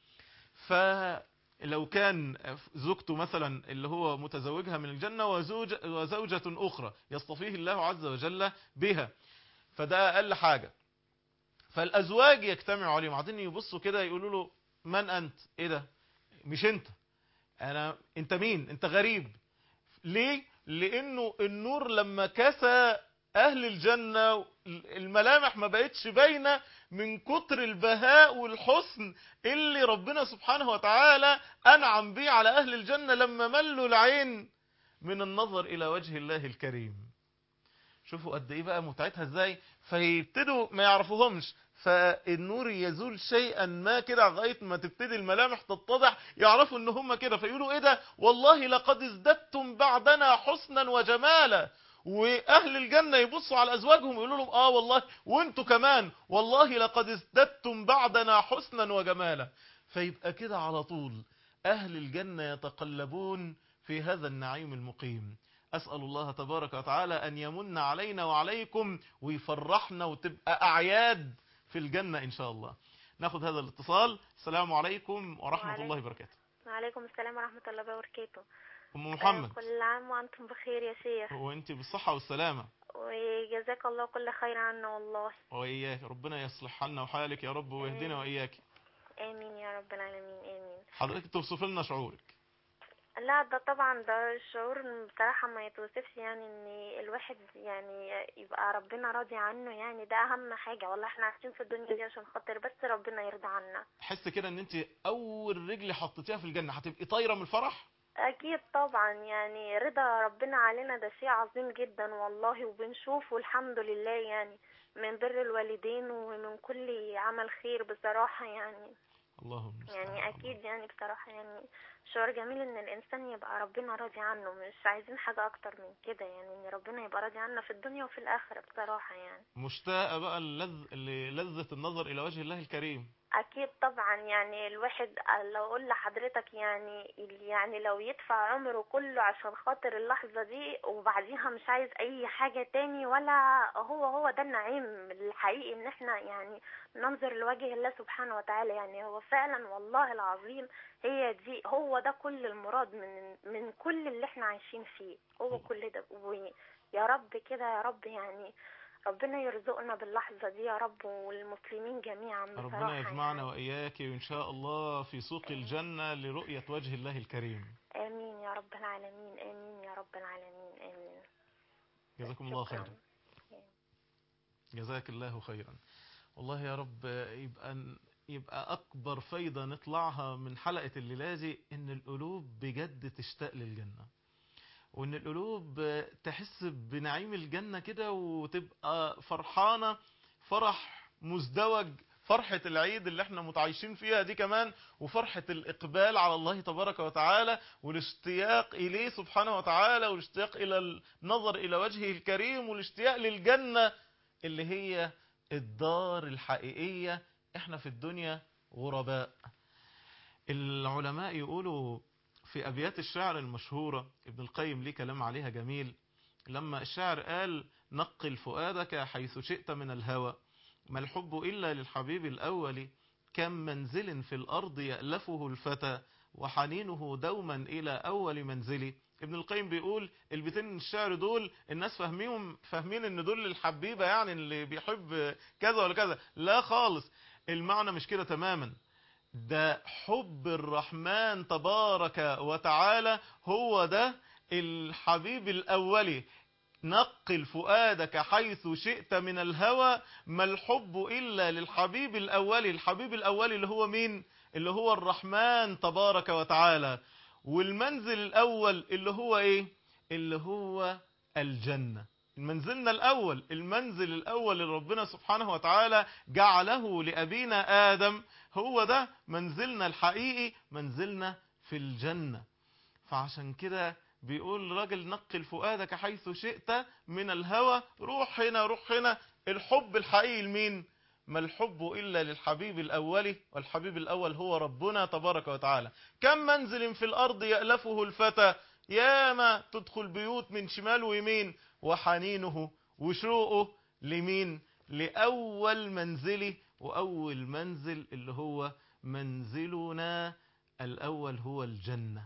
فلو كان زوجته مثلا اللي هو متزوجها من الجنة وزوج وزوجة أخرى يصطفيه الله عز وجل بها فده أقل حاجة فالأزواج يجتمعوا عليه بعدين يبصوا كده يقولوا له من أنت إيه ده مش أنت أنا أنت مين أنت غريب ليه لأنه النور لما كسى أهل الجنة الملامح ما بقتش باينة من كتر البهاء والحسن اللي ربنا سبحانه وتعالى أنعم به على أهل الجنة لما ملوا العين من النظر إلى وجه الله الكريم شوفوا قد إيه بقى متعتها إزاي فيبتدوا ما يعرفوهمش فالنور يزول شيئا ما كده لغايه ما تبتدي الملامح تتضح يعرفوا ان هم كده فيقولوا ايه ده والله لقد ازددتم بعدنا حسنا وجمالا واهل الجنه يبصوا على ازواجهم يقولوا لهم اه والله وانتوا كمان والله لقد ازددتم بعدنا حسنا وجمالا فيبقى كده على طول اهل الجنه يتقلبون في هذا النعيم المقيم أسأل الله تبارك وتعالى أن يمن علينا وعليكم ويفرحنا وتبقى أعياد في الجنة إن شاء الله ناخد هذا الاتصال السلام عليكم ورحمة وعليكم. الله وبركاته وعليكم السلام ورحمة الله وبركاته أم محمد آه، كل عام وأنتم بخير يا شيخ وانت بالصحة والسلامة وجزاك الله كل خير عنا والله وإياك ربنا يصلح حالنا وحالك يا رب ويهدنا وإياك آمين يا رب العالمين آمين حضرتك توصف لنا شعورك لا ده طبعا ده الشعور بصراحة ما يتوصفش يعني ان الواحد يعني يبقى ربنا راضي عنه يعني ده اهم حاجة والله احنا عايشين في الدنيا دي عشان خاطر بس ربنا يرضى عنا حس كده ان انت اول رجل حطيتيها في الجنة هتبقي طايرة من الفرح اكيد طبعا يعني رضا ربنا علينا ده شيء عظيم جدا والله وبنشوفه الحمد لله يعني من بر الوالدين ومن كل عمل خير بصراحة يعني اللهم المستعان. يعني اكيد يعني بصراحة يعني شعور جميل ان الانسان يبقى ربنا راضي عنه مش عايزين حاجة اكتر من كده يعني ان ربنا يبقى راضي عنا في الدنيا وفي الاخرة بصراحة يعني مشتاقة بقى اللذ... للذة النظر الى وجه الله الكريم اكيد طبعا يعني الواحد لو اقول لحضرتك يعني يعني لو يدفع عمره كله عشان خاطر اللحظة دي وبعديها مش عايز اي حاجة تاني ولا هو هو ده النعيم الحقيقي ان احنا يعني ننظر لوجه الله سبحانه وتعالى يعني هو فعلا والله العظيم هي دي هو ده كل المراد من من كل اللي احنا عايشين فيه هو كل ده ويا رب كده يا رب يعني ربنا يرزقنا باللحظة دي يا رب والمسلمين جميعا بصراحة ربنا يجمعنا يعني. وإياك وإن شاء الله في سوق الجنة لرؤية وجه الله الكريم آمين يا رب العالمين آمين يا رب العالمين آمين جزاكم الله شكراً. خيرا جزاك الله خيرا والله يا رب يبقى يبقى أكبر فايدة نطلعها من حلقة الليلة دي إن القلوب بجد تشتاق للجنة وإن القلوب تحس بنعيم الجنة كده وتبقى فرحانة فرح مزدوج فرحة العيد اللي احنا متعايشين فيها دي كمان وفرحة الإقبال على الله تبارك وتعالى والاشتياق إليه سبحانه وتعالى والاشتياق إلى النظر إلى وجهه الكريم والاشتياق للجنة اللي هي الدار الحقيقية احنا في الدنيا غرباء العلماء يقولوا في أبيات الشعر المشهورة ابن القيم ليه كلام عليها جميل لما الشاعر قال نقل فؤادك حيث شئت من الهوى ما الحب إلا للحبيب الأول كم منزل في الأرض يألفه الفتى وحنينه دوما إلى أول منزلي ابن القيم بيقول البيتين من الشعر دول الناس فاهميهم فاهمين ان دول الحبيبة يعني اللي بيحب كذا ولا كذا لا خالص المعنى مش كده تماما ده حب الرحمن تبارك وتعالى هو ده الحبيب الأولي نقل فؤادك حيث شئت من الهوى ما الحب إلا للحبيب الأولي الحبيب الأولي اللي هو مين اللي هو الرحمن تبارك وتعالى والمنزل الأول اللي هو إيه اللي هو الجنة منزلنا الأول المنزل الأول اللي ربنا سبحانه وتعالى جعله لأبينا آدم هو ده منزلنا الحقيقي منزلنا في الجنة فعشان كده بيقول راجل نقل فؤادك حيث شئت من الهوى روح هنا روح هنا الحب الحقيقي لمين ما الحب إلا للحبيب الأول والحبيب الأول هو ربنا تبارك وتعالى كم منزل في الأرض يألفه الفتى ياما تدخل بيوت من شمال ويمين وحنينه وشوقه لمين لأول منزلي وأول منزل اللي هو منزلنا الأول هو الجنة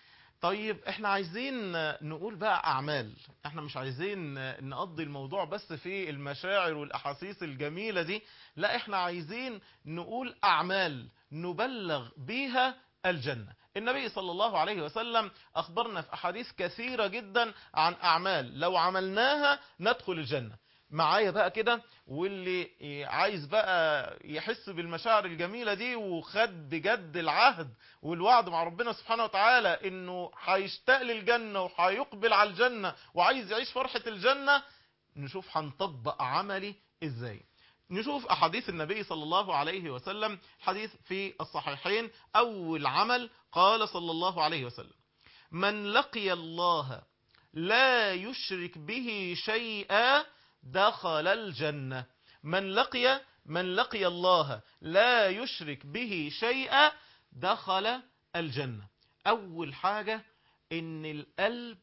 طيب احنا عايزين نقول بقى اعمال احنا مش عايزين نقضي الموضوع بس في المشاعر والاحاسيس الجميلة دي لا احنا عايزين نقول اعمال نبلغ بيها الجنة النبي صلى الله عليه وسلم اخبرنا في احاديث كثيرة جدا عن اعمال لو عملناها ندخل الجنة معايا بقى كده واللي عايز بقى يحس بالمشاعر الجميلة دي وخد بجد العهد والوعد مع ربنا سبحانه وتعالى انه هيشتاق للجنة وهيقبل على الجنة وعايز يعيش فرحة الجنة نشوف هنطبق عملي ازاي نشوف أحاديث النبي صلى الله عليه وسلم حديث في الصحيحين أول عمل قال صلى الله عليه وسلم من لقي الله لا يشرك به شيئا دخل الجنة من لقي من لقي الله لا يشرك به شيئا دخل الجنة أول حاجة إن القلب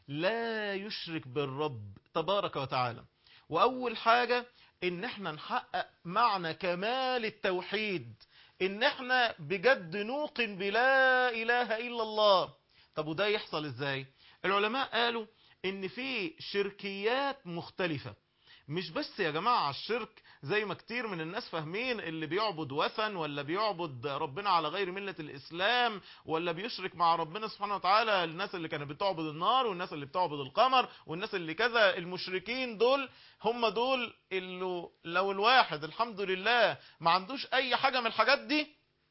لا يشرك بالرب تبارك وتعالى وأول حاجة إن احنا نحقق معنى كمال التوحيد إن احنا بجد نوقن بلا إله إلا الله طب وده يحصل إزاي العلماء قالوا إن في شركيات مختلفة مش بس يا جماعة على الشرك زي ما كتير من الناس فاهمين اللي بيعبد وثن ولا بيعبد ربنا على غير ملة الإسلام ولا بيشرك مع ربنا سبحانه وتعالى الناس اللي كانت بتعبد النار والناس اللي بتعبد القمر والناس اللي كذا المشركين دول هم دول اللي لو الواحد الحمد لله ما عندوش أي حاجة من الحاجات دي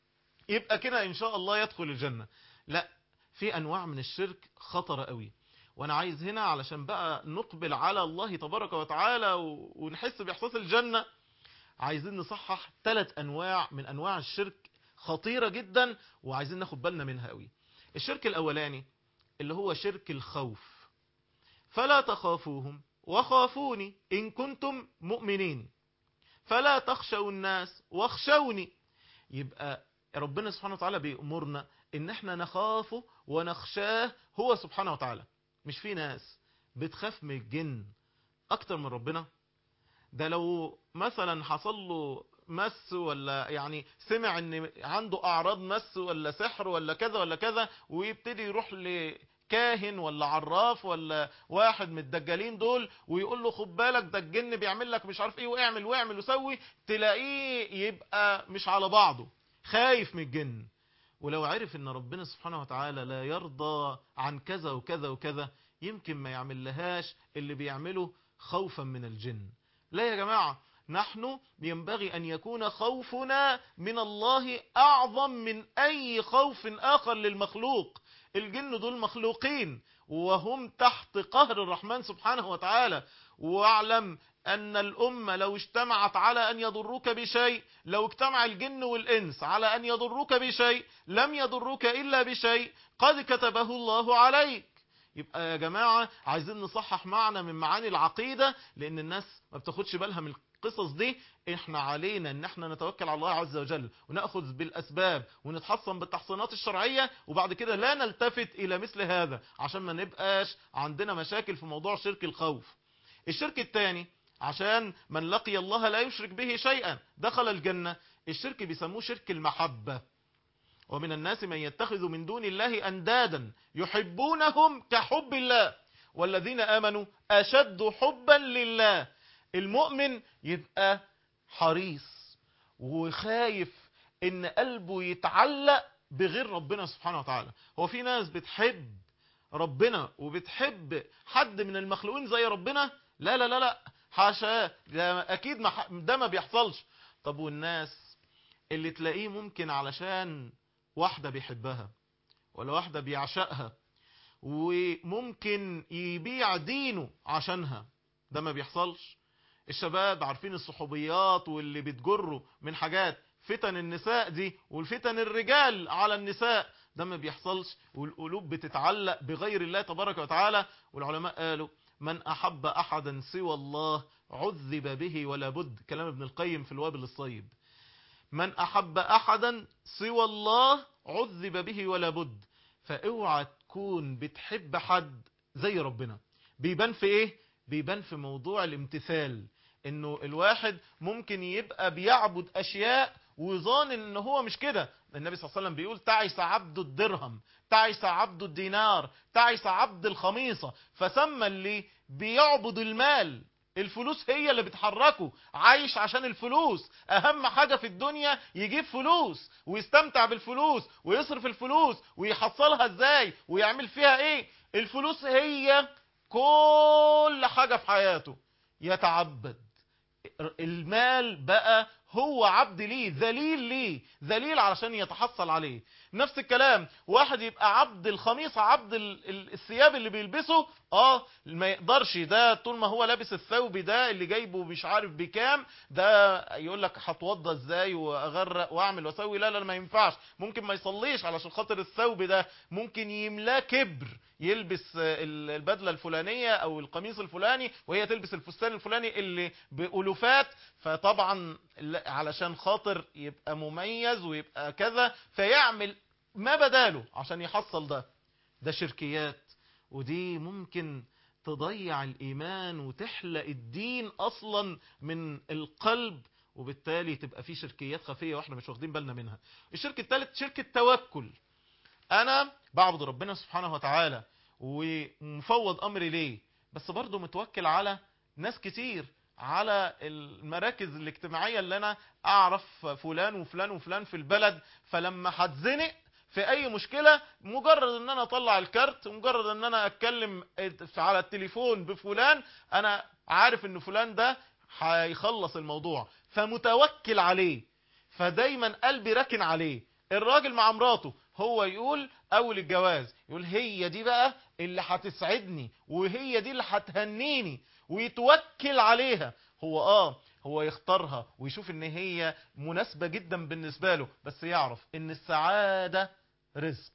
يبقى كده إن شاء الله يدخل الجنة لا في أنواع من الشرك خطرة قوي وانا عايز هنا علشان بقى نقبل على الله تبارك وتعالى و- ونحس باحساس الجنة عايزين نصحح ثلاث انواع من انواع الشرك خطيرة جدا وعايزين ناخد بالنا منها قوي الشرك الاولاني اللي هو شرك الخوف فلا تخافوهم وخافوني ان كنتم مؤمنين فلا تخشوا الناس واخشوني يبقى ربنا سبحانه وتعالى بيأمرنا ان احنا نخافه ونخشاه هو سبحانه وتعالى مش في ناس بتخاف من الجن اكتر من ربنا ده لو مثلا حصل له مس ولا يعني سمع ان عنده اعراض مس ولا سحر ولا كذا ولا كذا ويبتدي يروح لكاهن ولا عراف ولا واحد من الدجالين دول ويقول له خد بالك ده الجن بيعمل لك مش عارف ايه واعمل واعمل وسوي تلاقيه يبقى مش على بعضه خايف من الجن ولو عرف ان ربنا سبحانه وتعالى لا يرضى عن كذا وكذا وكذا يمكن ما يعمل لهاش اللي بيعمله خوفا من الجن لا يا جماعة نحن ينبغي أن يكون خوفنا من الله أعظم من أي خوف آخر للمخلوق الجن دول مخلوقين وهم تحت قهر الرحمن سبحانه وتعالى واعلم أن الأمة لو اجتمعت على أن يضروك بشيء لو اجتمع الجن والإنس على أن يضروك بشيء لم يضروك إلا بشيء قد كتبه الله عليك يبقى يا جماعة عايزين نصحح معنى من معاني العقيدة لأن الناس ما بتاخدش بالها من القصص دي احنا علينا ان احنا نتوكل على الله عز وجل ونأخذ بالأسباب ونتحصن بالتحصينات الشرعية وبعد كده لا نلتفت إلى مثل هذا عشان ما نبقاش عندنا مشاكل في موضوع شرك الخوف الشرك الثاني عشان من لقي الله لا يشرك به شيئا دخل الجنة الشرك بيسموه شرك المحبة ومن الناس من يتخذ من دون الله أندادا يحبونهم كحب الله والذين آمنوا أشد حبا لله المؤمن يبقى حريص وخايف ان قلبه يتعلق بغير ربنا سبحانه وتعالى هو في ناس بتحب ربنا وبتحب حد من المخلوقين زي ربنا لا لا لا لا حاشا ده اكيد ما ح- ده ما بيحصلش طب والناس اللي تلاقيه ممكن علشان واحدة بيحبها ولا واحدة بيعشقها وممكن يبيع دينه عشانها ده ما بيحصلش الشباب عارفين الصحوبيات واللي بتجروا من حاجات فتن النساء دي والفتن الرجال على النساء ده ما بيحصلش والقلوب بتتعلق بغير الله تبارك وتعالى والعلماء قالوا من أحب أحدا سوى الله عذب به ولا بد كلام ابن القيم في الوابل الصيب من أحب أحدا سوى الله عذب به ولا بد فاوعى تكون بتحب حد زي ربنا بيبان في ايه بيبان في موضوع الامتثال انه الواحد ممكن يبقى بيعبد اشياء وظان ان هو مش كده النبي صلى الله عليه وسلم بيقول تعس عبد الدرهم تعس عبد الدينار تعس عبد الخميصة فسمى اللي بيعبد المال الفلوس هي اللي بتحركه عايش عشان الفلوس اهم حاجة في الدنيا يجيب فلوس ويستمتع بالفلوس ويصرف الفلوس ويحصلها ازاي ويعمل فيها ايه الفلوس هي كل حاجة في حياته يتعبد المال بقى هو عبد ليه ذليل ليه ذليل علشان يتحصل عليه نفس الكلام واحد يبقى عبد الخميصة عبد ال- ال- الثياب اللي بيلبسه اه ما يقدرش ده طول ما هو لابس الثوب ده اللي جايبه مش عارف بكام ده يقول لك هتوضى ازاي واغرق واعمل واسوي لا لا ما ينفعش ممكن ما يصليش علشان خاطر الثوب ده ممكن يملاه كبر يلبس ال- البدلة الفلانية او القميص الفلاني وهي تلبس الفستان الفلاني اللي بألوفات فطبعا لا- علشان خاطر يبقى مميز ويبقى كذا فيعمل ما بداله عشان يحصل ده ده شركيات ودي ممكن تضيع الإيمان وتحلق الدين أصلا من القلب وبالتالي تبقى في شركيات خفية واحنا مش واخدين بالنا منها الشرك الثالث شرك التوكل أنا بعبد ربنا سبحانه وتعالى ومفوض أمري ليه بس برضه متوكل على ناس كتير على المراكز الاجتماعية اللي انا اعرف فلان وفلان وفلان في البلد فلما هتزنق في اي مشكلة مجرد ان انا اطلع الكارت مجرد ان انا اتكلم على التليفون بفلان انا عارف ان فلان ده هيخلص الموضوع فمتوكل عليه فدايما قلبي راكن عليه الراجل مع مراته هو يقول اول الجواز يقول هي دي بقى اللي هتسعدني وهي دي اللي هتهنيني ويتوكل عليها هو اه هو يختارها ويشوف ان هي مناسبة جدا بالنسبة له بس يعرف ان السعادة رزق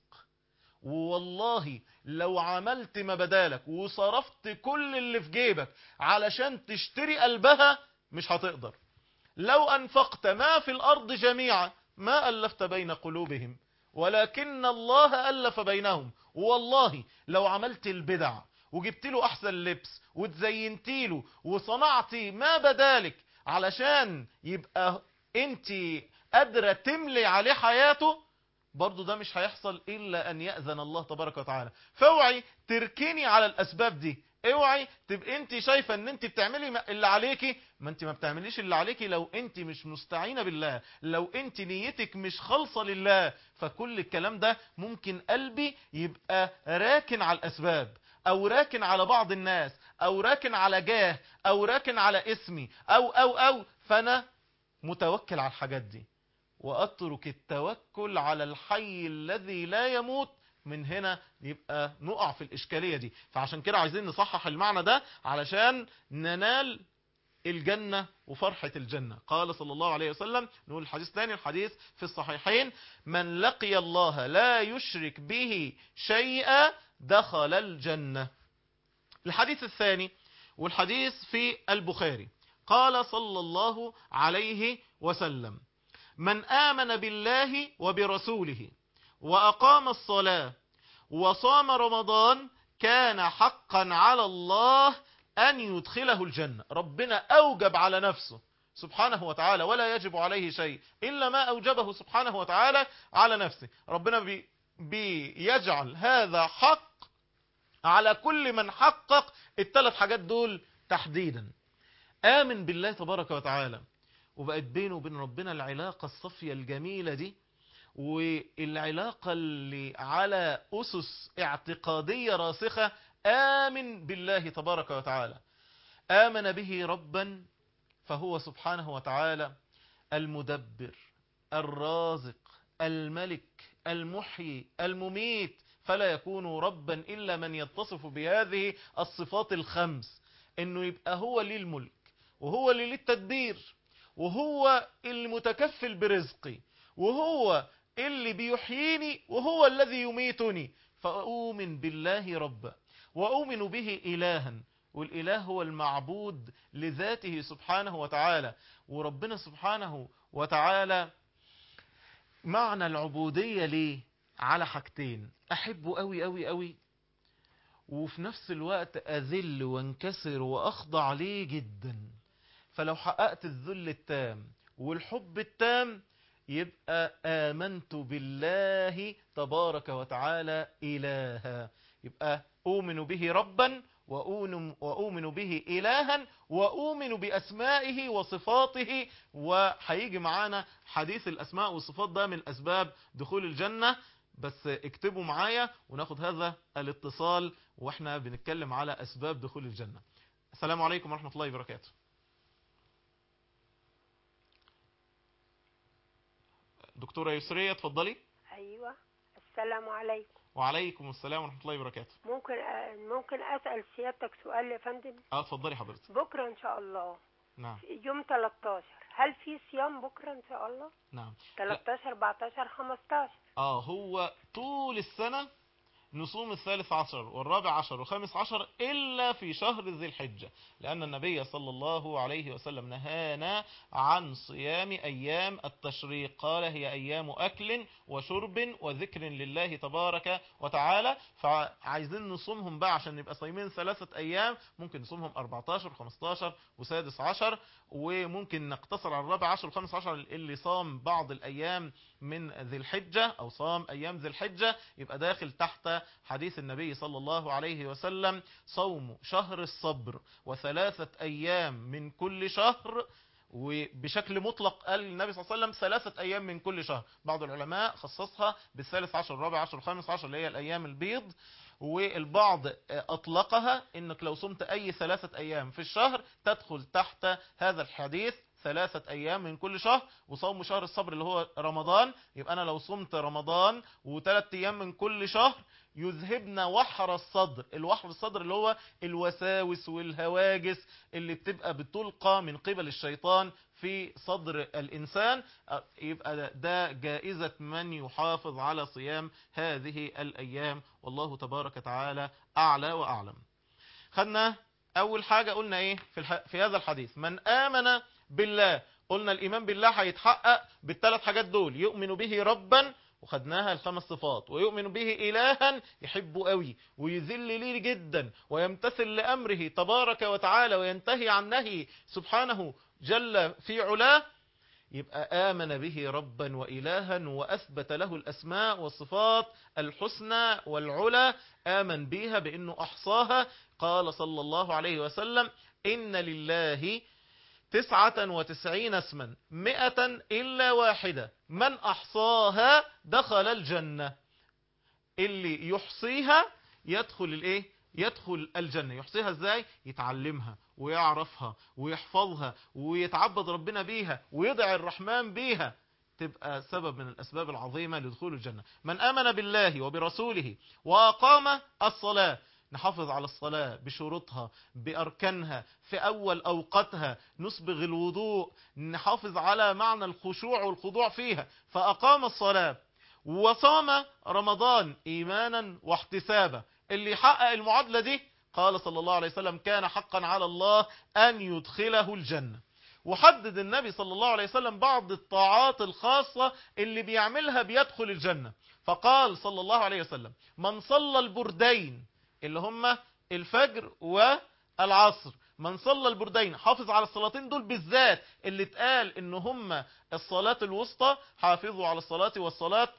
والله لو عملت ما بدالك وصرفت كل اللي في جيبك علشان تشتري قلبها مش هتقدر لو أنفقت ما في الأرض جميعا ما ألفت بين قلوبهم ولكن الله ألف بينهم والله لو عملت البدع وجبت له أحسن لبس وتزينت له وصنعت ما بدالك علشان يبقى انت قادرة تملي عليه حياته برضو ده مش هيحصل إلا أن يأذن الله تبارك وتعالى فاوعي تركني على الأسباب دي اوعي تبقى انت شايفة ان انت بتعملي اللي عليكي ما انت ما بتعمليش اللي عليكي لو انت مش مستعينة بالله لو انت نيتك مش خالصة لله فكل الكلام ده ممكن قلبي يبقى راكن على الأسباب او راكن على بعض الناس او راكن على جاه او راكن على اسمي او او او فانا متوكل على الحاجات دي واترك التوكل على الحي الذي لا يموت من هنا يبقى نقع في الإشكالية دي فعشان كده عايزين نصحح المعنى ده علشان ننال الجنة وفرحة الجنة قال صلى الله عليه وسلم نقول الحديث ثاني الحديث في الصحيحين من لقي الله لا يشرك به شيئا دخل الجنة الحديث الثاني والحديث في البخاري قال صلى الله عليه وسلم من آمن بالله وبرسوله وأقام الصلاة وصام رمضان كان حقا على الله أن يدخله الجنة ربنا أوجب على نفسه سبحانه وتعالى ولا يجب عليه شيء إلا ما أوجبه سبحانه وتعالى على نفسه ربنا بي بيجعل هذا حق على كل من حقق الثلاث حاجات دول تحديدا آمن بالله تبارك وتعالى وبقت بينه وبين ربنا العلاقة الصفية الجميلة دي والعلاقة اللي على أسس اعتقادية راسخة آمن بالله تبارك وتعالى آمن به ربا فهو سبحانه وتعالى المدبر الرازق الملك المحيي المميت فلا يكون ربا إلا من يتصف بهذه الصفات الخمس انه يبقى هو ليه الملك وهو اللي ليه التدبير وهو المتكفل برزقي وهو اللي بيحييني وهو الذي يميتني فأؤمن بالله ربا وأؤمن به إلها والإله هو المعبود لذاته سبحانه وتعالى وربنا سبحانه وتعالى معنى العبودية ليه على حاجتين أحبه أوي أوي أوي وفي نفس الوقت أذل وانكسر وأخضع ليه جدا فلو حققت الذل التام والحب التام يبقى آمنت بالله تبارك وتعالى إلها يبقى أؤمن به ربا وأؤمن به إلها وأؤمن بأسمائه وصفاته وهيجي معانا حديث الأسماء والصفات ده من أسباب دخول الجنة بس اكتبوا معايا وناخد هذا الاتصال واحنا بنتكلم على أسباب دخول الجنة السلام عليكم ورحمة الله وبركاته دكتورة يسرية اتفضلي ايوه السلام عليكم وعليكم السلام ورحمة الله وبركاته ممكن ممكن اسال سيادتك سؤال يا فندم اه اتفضلي حضرتك بكره ان شاء الله نعم يوم 13 هل في صيام بكره ان شاء الله نعم 13 14 15 اه هو طول السنة نصوم الثالث عشر والرابع عشر والخامس عشر إلا في شهر ذي الحجة لأن النبي صلى الله عليه وسلم نهانا عن صيام أيام التشريق قال هي أيام أكل وشرب وذكر لله تبارك وتعالى فعايزين نصومهم بقى عشان نبقى صايمين ثلاثة أيام ممكن نصومهم 14 15 وسادس عشر وممكن نقتصر على الرابع عشر والخامس عشر اللي صام بعض الأيام من ذي الحجة أو صام أيام ذي الحجة يبقى داخل تحت على حديث النبي صلى الله عليه وسلم صوم شهر الصبر وثلاثة أيام من كل شهر وبشكل مطلق قال النبي صلى الله عليه وسلم ثلاثة أيام من كل شهر بعض العلماء خصصها بالثالث عشر الرابع عشر الخامس عشر اللي هي الأيام البيض والبعض أطلقها إنك لو صمت أي ثلاثة أيام في الشهر تدخل تحت هذا الحديث ثلاثة أيام من كل شهر وصوم شهر الصبر اللي هو رمضان يبقى أنا لو صمت رمضان وثلاثة أيام من كل شهر يذهبنا وحر الصدر الوحر الصدر اللي هو الوساوس والهواجس اللي بتبقى بتلقى من قبل الشيطان في صدر الإنسان يبقى ده جائزة من يحافظ على صيام هذه الأيام والله تبارك وتعالى أعلى وأعلم خدنا أول حاجة قلنا إيه في, الح... في هذا الحديث من آمن بالله قلنا الإيمان بالله هيتحقق بالثلاث حاجات دول يؤمن به ربا وخدناها الخمس صفات ويؤمن به إلها يحبه قوي ويذل ليه جدا ويمتثل لأمره تبارك وتعالى وينتهي عن نهي سبحانه جل في علاه يبقى آمن به ربا وإلها وأثبت له الأسماء والصفات الحسنى والعلى آمن بها بأنه أحصاها قال صلى الله عليه وسلم إن لله تسعة وتسعين اسما مئة إلا واحدة من أحصاها دخل الجنة اللي يحصيها يدخل الايه يدخل الجنة يحصيها ازاي يتعلمها ويعرفها ويحفظها ويتعبد ربنا بيها ويدعي الرحمن بيها تبقى سبب من الأسباب العظيمة لدخول الجنة من آمن بالله وبرسوله وأقام الصلاة نحافظ على الصلاة بشروطها بأركانها في أول أوقاتها نسبغ الوضوء نحافظ على معنى الخشوع والخضوع فيها فأقام الصلاة وصام رمضان إيمانا واحتسابا اللي يحقق المعادلة دي قال صلى الله عليه وسلم كان حقا على الله أن يدخله الجنة وحدد النبي صلى الله عليه وسلم بعض الطاعات الخاصة اللي بيعملها بيدخل الجنة فقال صلى الله عليه وسلم من صلى البردين اللي هم الفجر والعصر من صلى البردين حافظ على الصلاتين دول بالذات اللي اتقال ان هم الصلاة الوسطى حافظوا على الصلاة والصلاة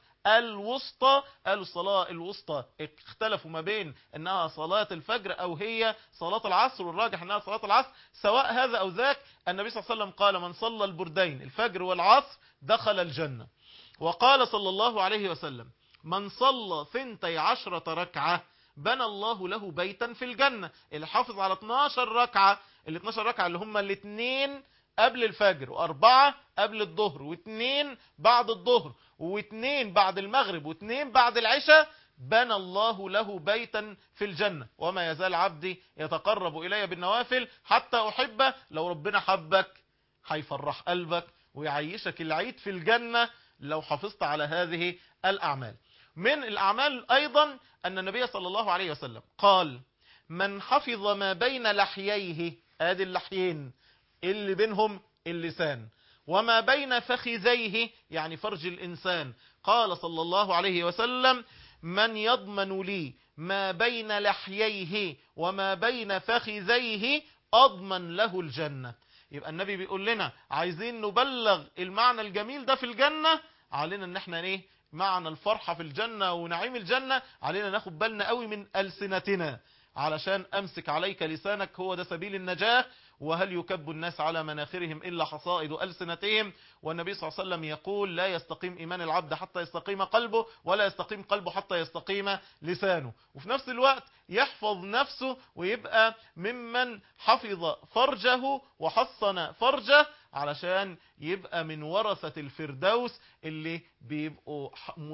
الوسطى قالوا الصلاة الوسطى اختلفوا ما بين انها صلاة الفجر او هي صلاة العصر والراجح انها صلاة العصر سواء هذا او ذاك النبي صلى الله عليه وسلم قال من صلى البردين الفجر والعصر دخل الجنة وقال صلى الله عليه وسلم من صلى ثنتي عشرة ركعة بنى الله له بيتا في الجنة اللي حافظ على 12 ركعة ال 12 ركعة اللي هم الاثنين قبل الفجر وأربعة قبل الظهر واثنين بعد الظهر واثنين بعد المغرب واثنين بعد العشاء بنى الله له بيتا في الجنة وما يزال عبدي يتقرب إلي بالنوافل حتى أحبه لو ربنا حبك هيفرح قلبك ويعيشك العيد في الجنة لو حافظت على هذه الأعمال من الأعمال أيضا أن النبي صلى الله عليه وسلم قال من حفظ ما بين لحييه ادي اللحيين اللي بينهم اللسان وما بين فخذيه يعني فرج الإنسان قال صلى الله عليه وسلم من يضمن لي ما بين لحييه وما بين فخذيه أضمن له الجنة يبقى النبي بيقول لنا عايزين نبلغ المعنى الجميل ده في الجنة علينا ان احنا ايه معنى الفرحة في الجنة ونعيم الجنة علينا ناخد بالنا قوي من ألسنتنا علشان أمسك عليك لسانك هو ده سبيل النجاة وهل يكب الناس على مناخرهم إلا حصائد ألسنتهم والنبي صلى الله عليه وسلم يقول لا يستقيم إيمان العبد حتى يستقيم قلبه ولا يستقيم قلبه حتى يستقيم لسانه وفي نفس الوقت يحفظ نفسه ويبقى ممن حفظ فرجه وحصن فرجه علشان يبقى من ورثة الفردوس اللي بيبقوا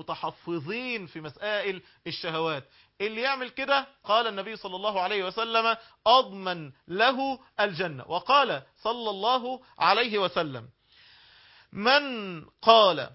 متحفظين في مسائل الشهوات اللي يعمل كده قال النبي صلى الله عليه وسلم أضمن له الجنة وقال صلى الله عليه وسلم من قال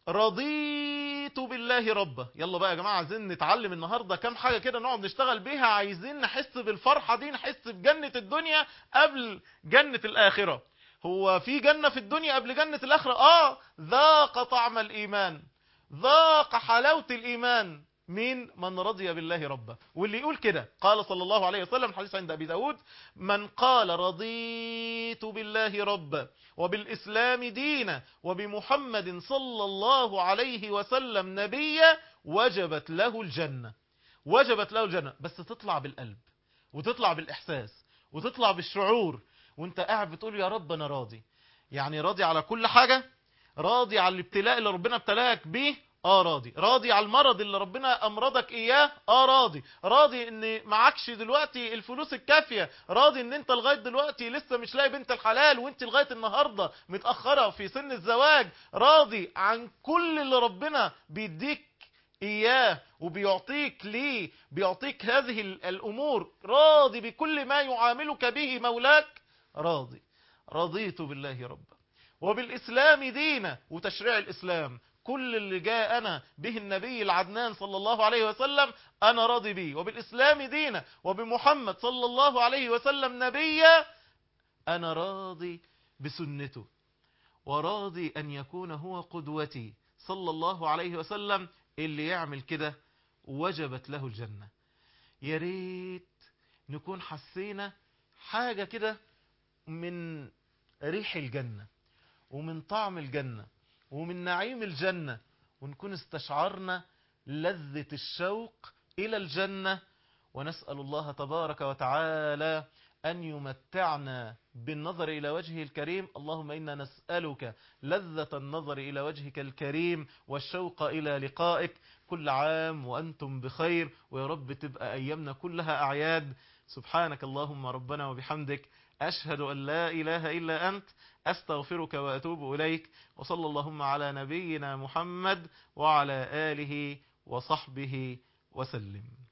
رضيت بالله ربا يلا بقى يا جماعة عايزين نتعلم النهاردة كام حاجة كده نقعد نشتغل بيها عايزين نحس بالفرحة دي نحس بجنة الدنيا قبل جنة الآخرة هو في جنة في الدنيا قبل جنة الآخرة آه ذاق طعم الإيمان ذاق حلاوة الإيمان مين من رضي بالله ربا واللي يقول كده قال صلى الله عليه وسلم الحديث عند أبي داود من قال رضيت بالله ربا وبالإسلام دينا وبمحمد صلى الله عليه وسلم نبيا وجبت له الجنة وجبت له الجنة بس تطلع بالقلب وتطلع بالإحساس وتطلع بالشعور وانت قاعد بتقول يا رب أنا راضي يعني راضي على كل حاجة راضي على الابتلاء اللي ربنا ابتلاك بيه اه راضي راضي على المرض اللي ربنا امرضك اياه اه راضي راضي ان معكش دلوقتي الفلوس الكافية راضي ان انت لغاية دلوقتي لسه مش لاقي بنت الحلال وانت لغاية النهاردة متأخرة في سن الزواج راضي عن كل اللي ربنا بيديك إياه وبيعطيك ليه بيعطيك هذه ال- الأمور راضي بكل ما يعاملك به مولاك راضي رضيت بالله ربا وبالإسلام دينا وتشريع الإسلام كل اللي جاء أنا به النبي العدنان صلى الله عليه وسلم أنا راضي به وبالإسلام دينا وبمحمد صلى الله عليه وسلم نبيا أنا راضي بسنته وراضي أن يكون هو قدوتي صلى الله عليه وسلم اللي يعمل كده وجبت له الجنة يا ريت نكون حسينا حاجة كده من ريح الجنة ومن طعم الجنة ومن نعيم الجنة ونكون استشعرنا لذة الشوق إلى الجنة ونسأل الله تبارك وتعالى أن يمتعنا بالنظر إلى وجهه الكريم اللهم إنا نسألك لذة النظر إلى وجهك الكريم والشوق إلى لقائك كل عام وأنتم بخير ويا رب تبقى أيامنا كلها أعياد سبحانك اللهم ربنا وبحمدك أشهد أن لا إله إلا أنت أستغفرك وأتوب إليك وصلى اللهم على نبينا محمد وعلى آله وصحبه وسلم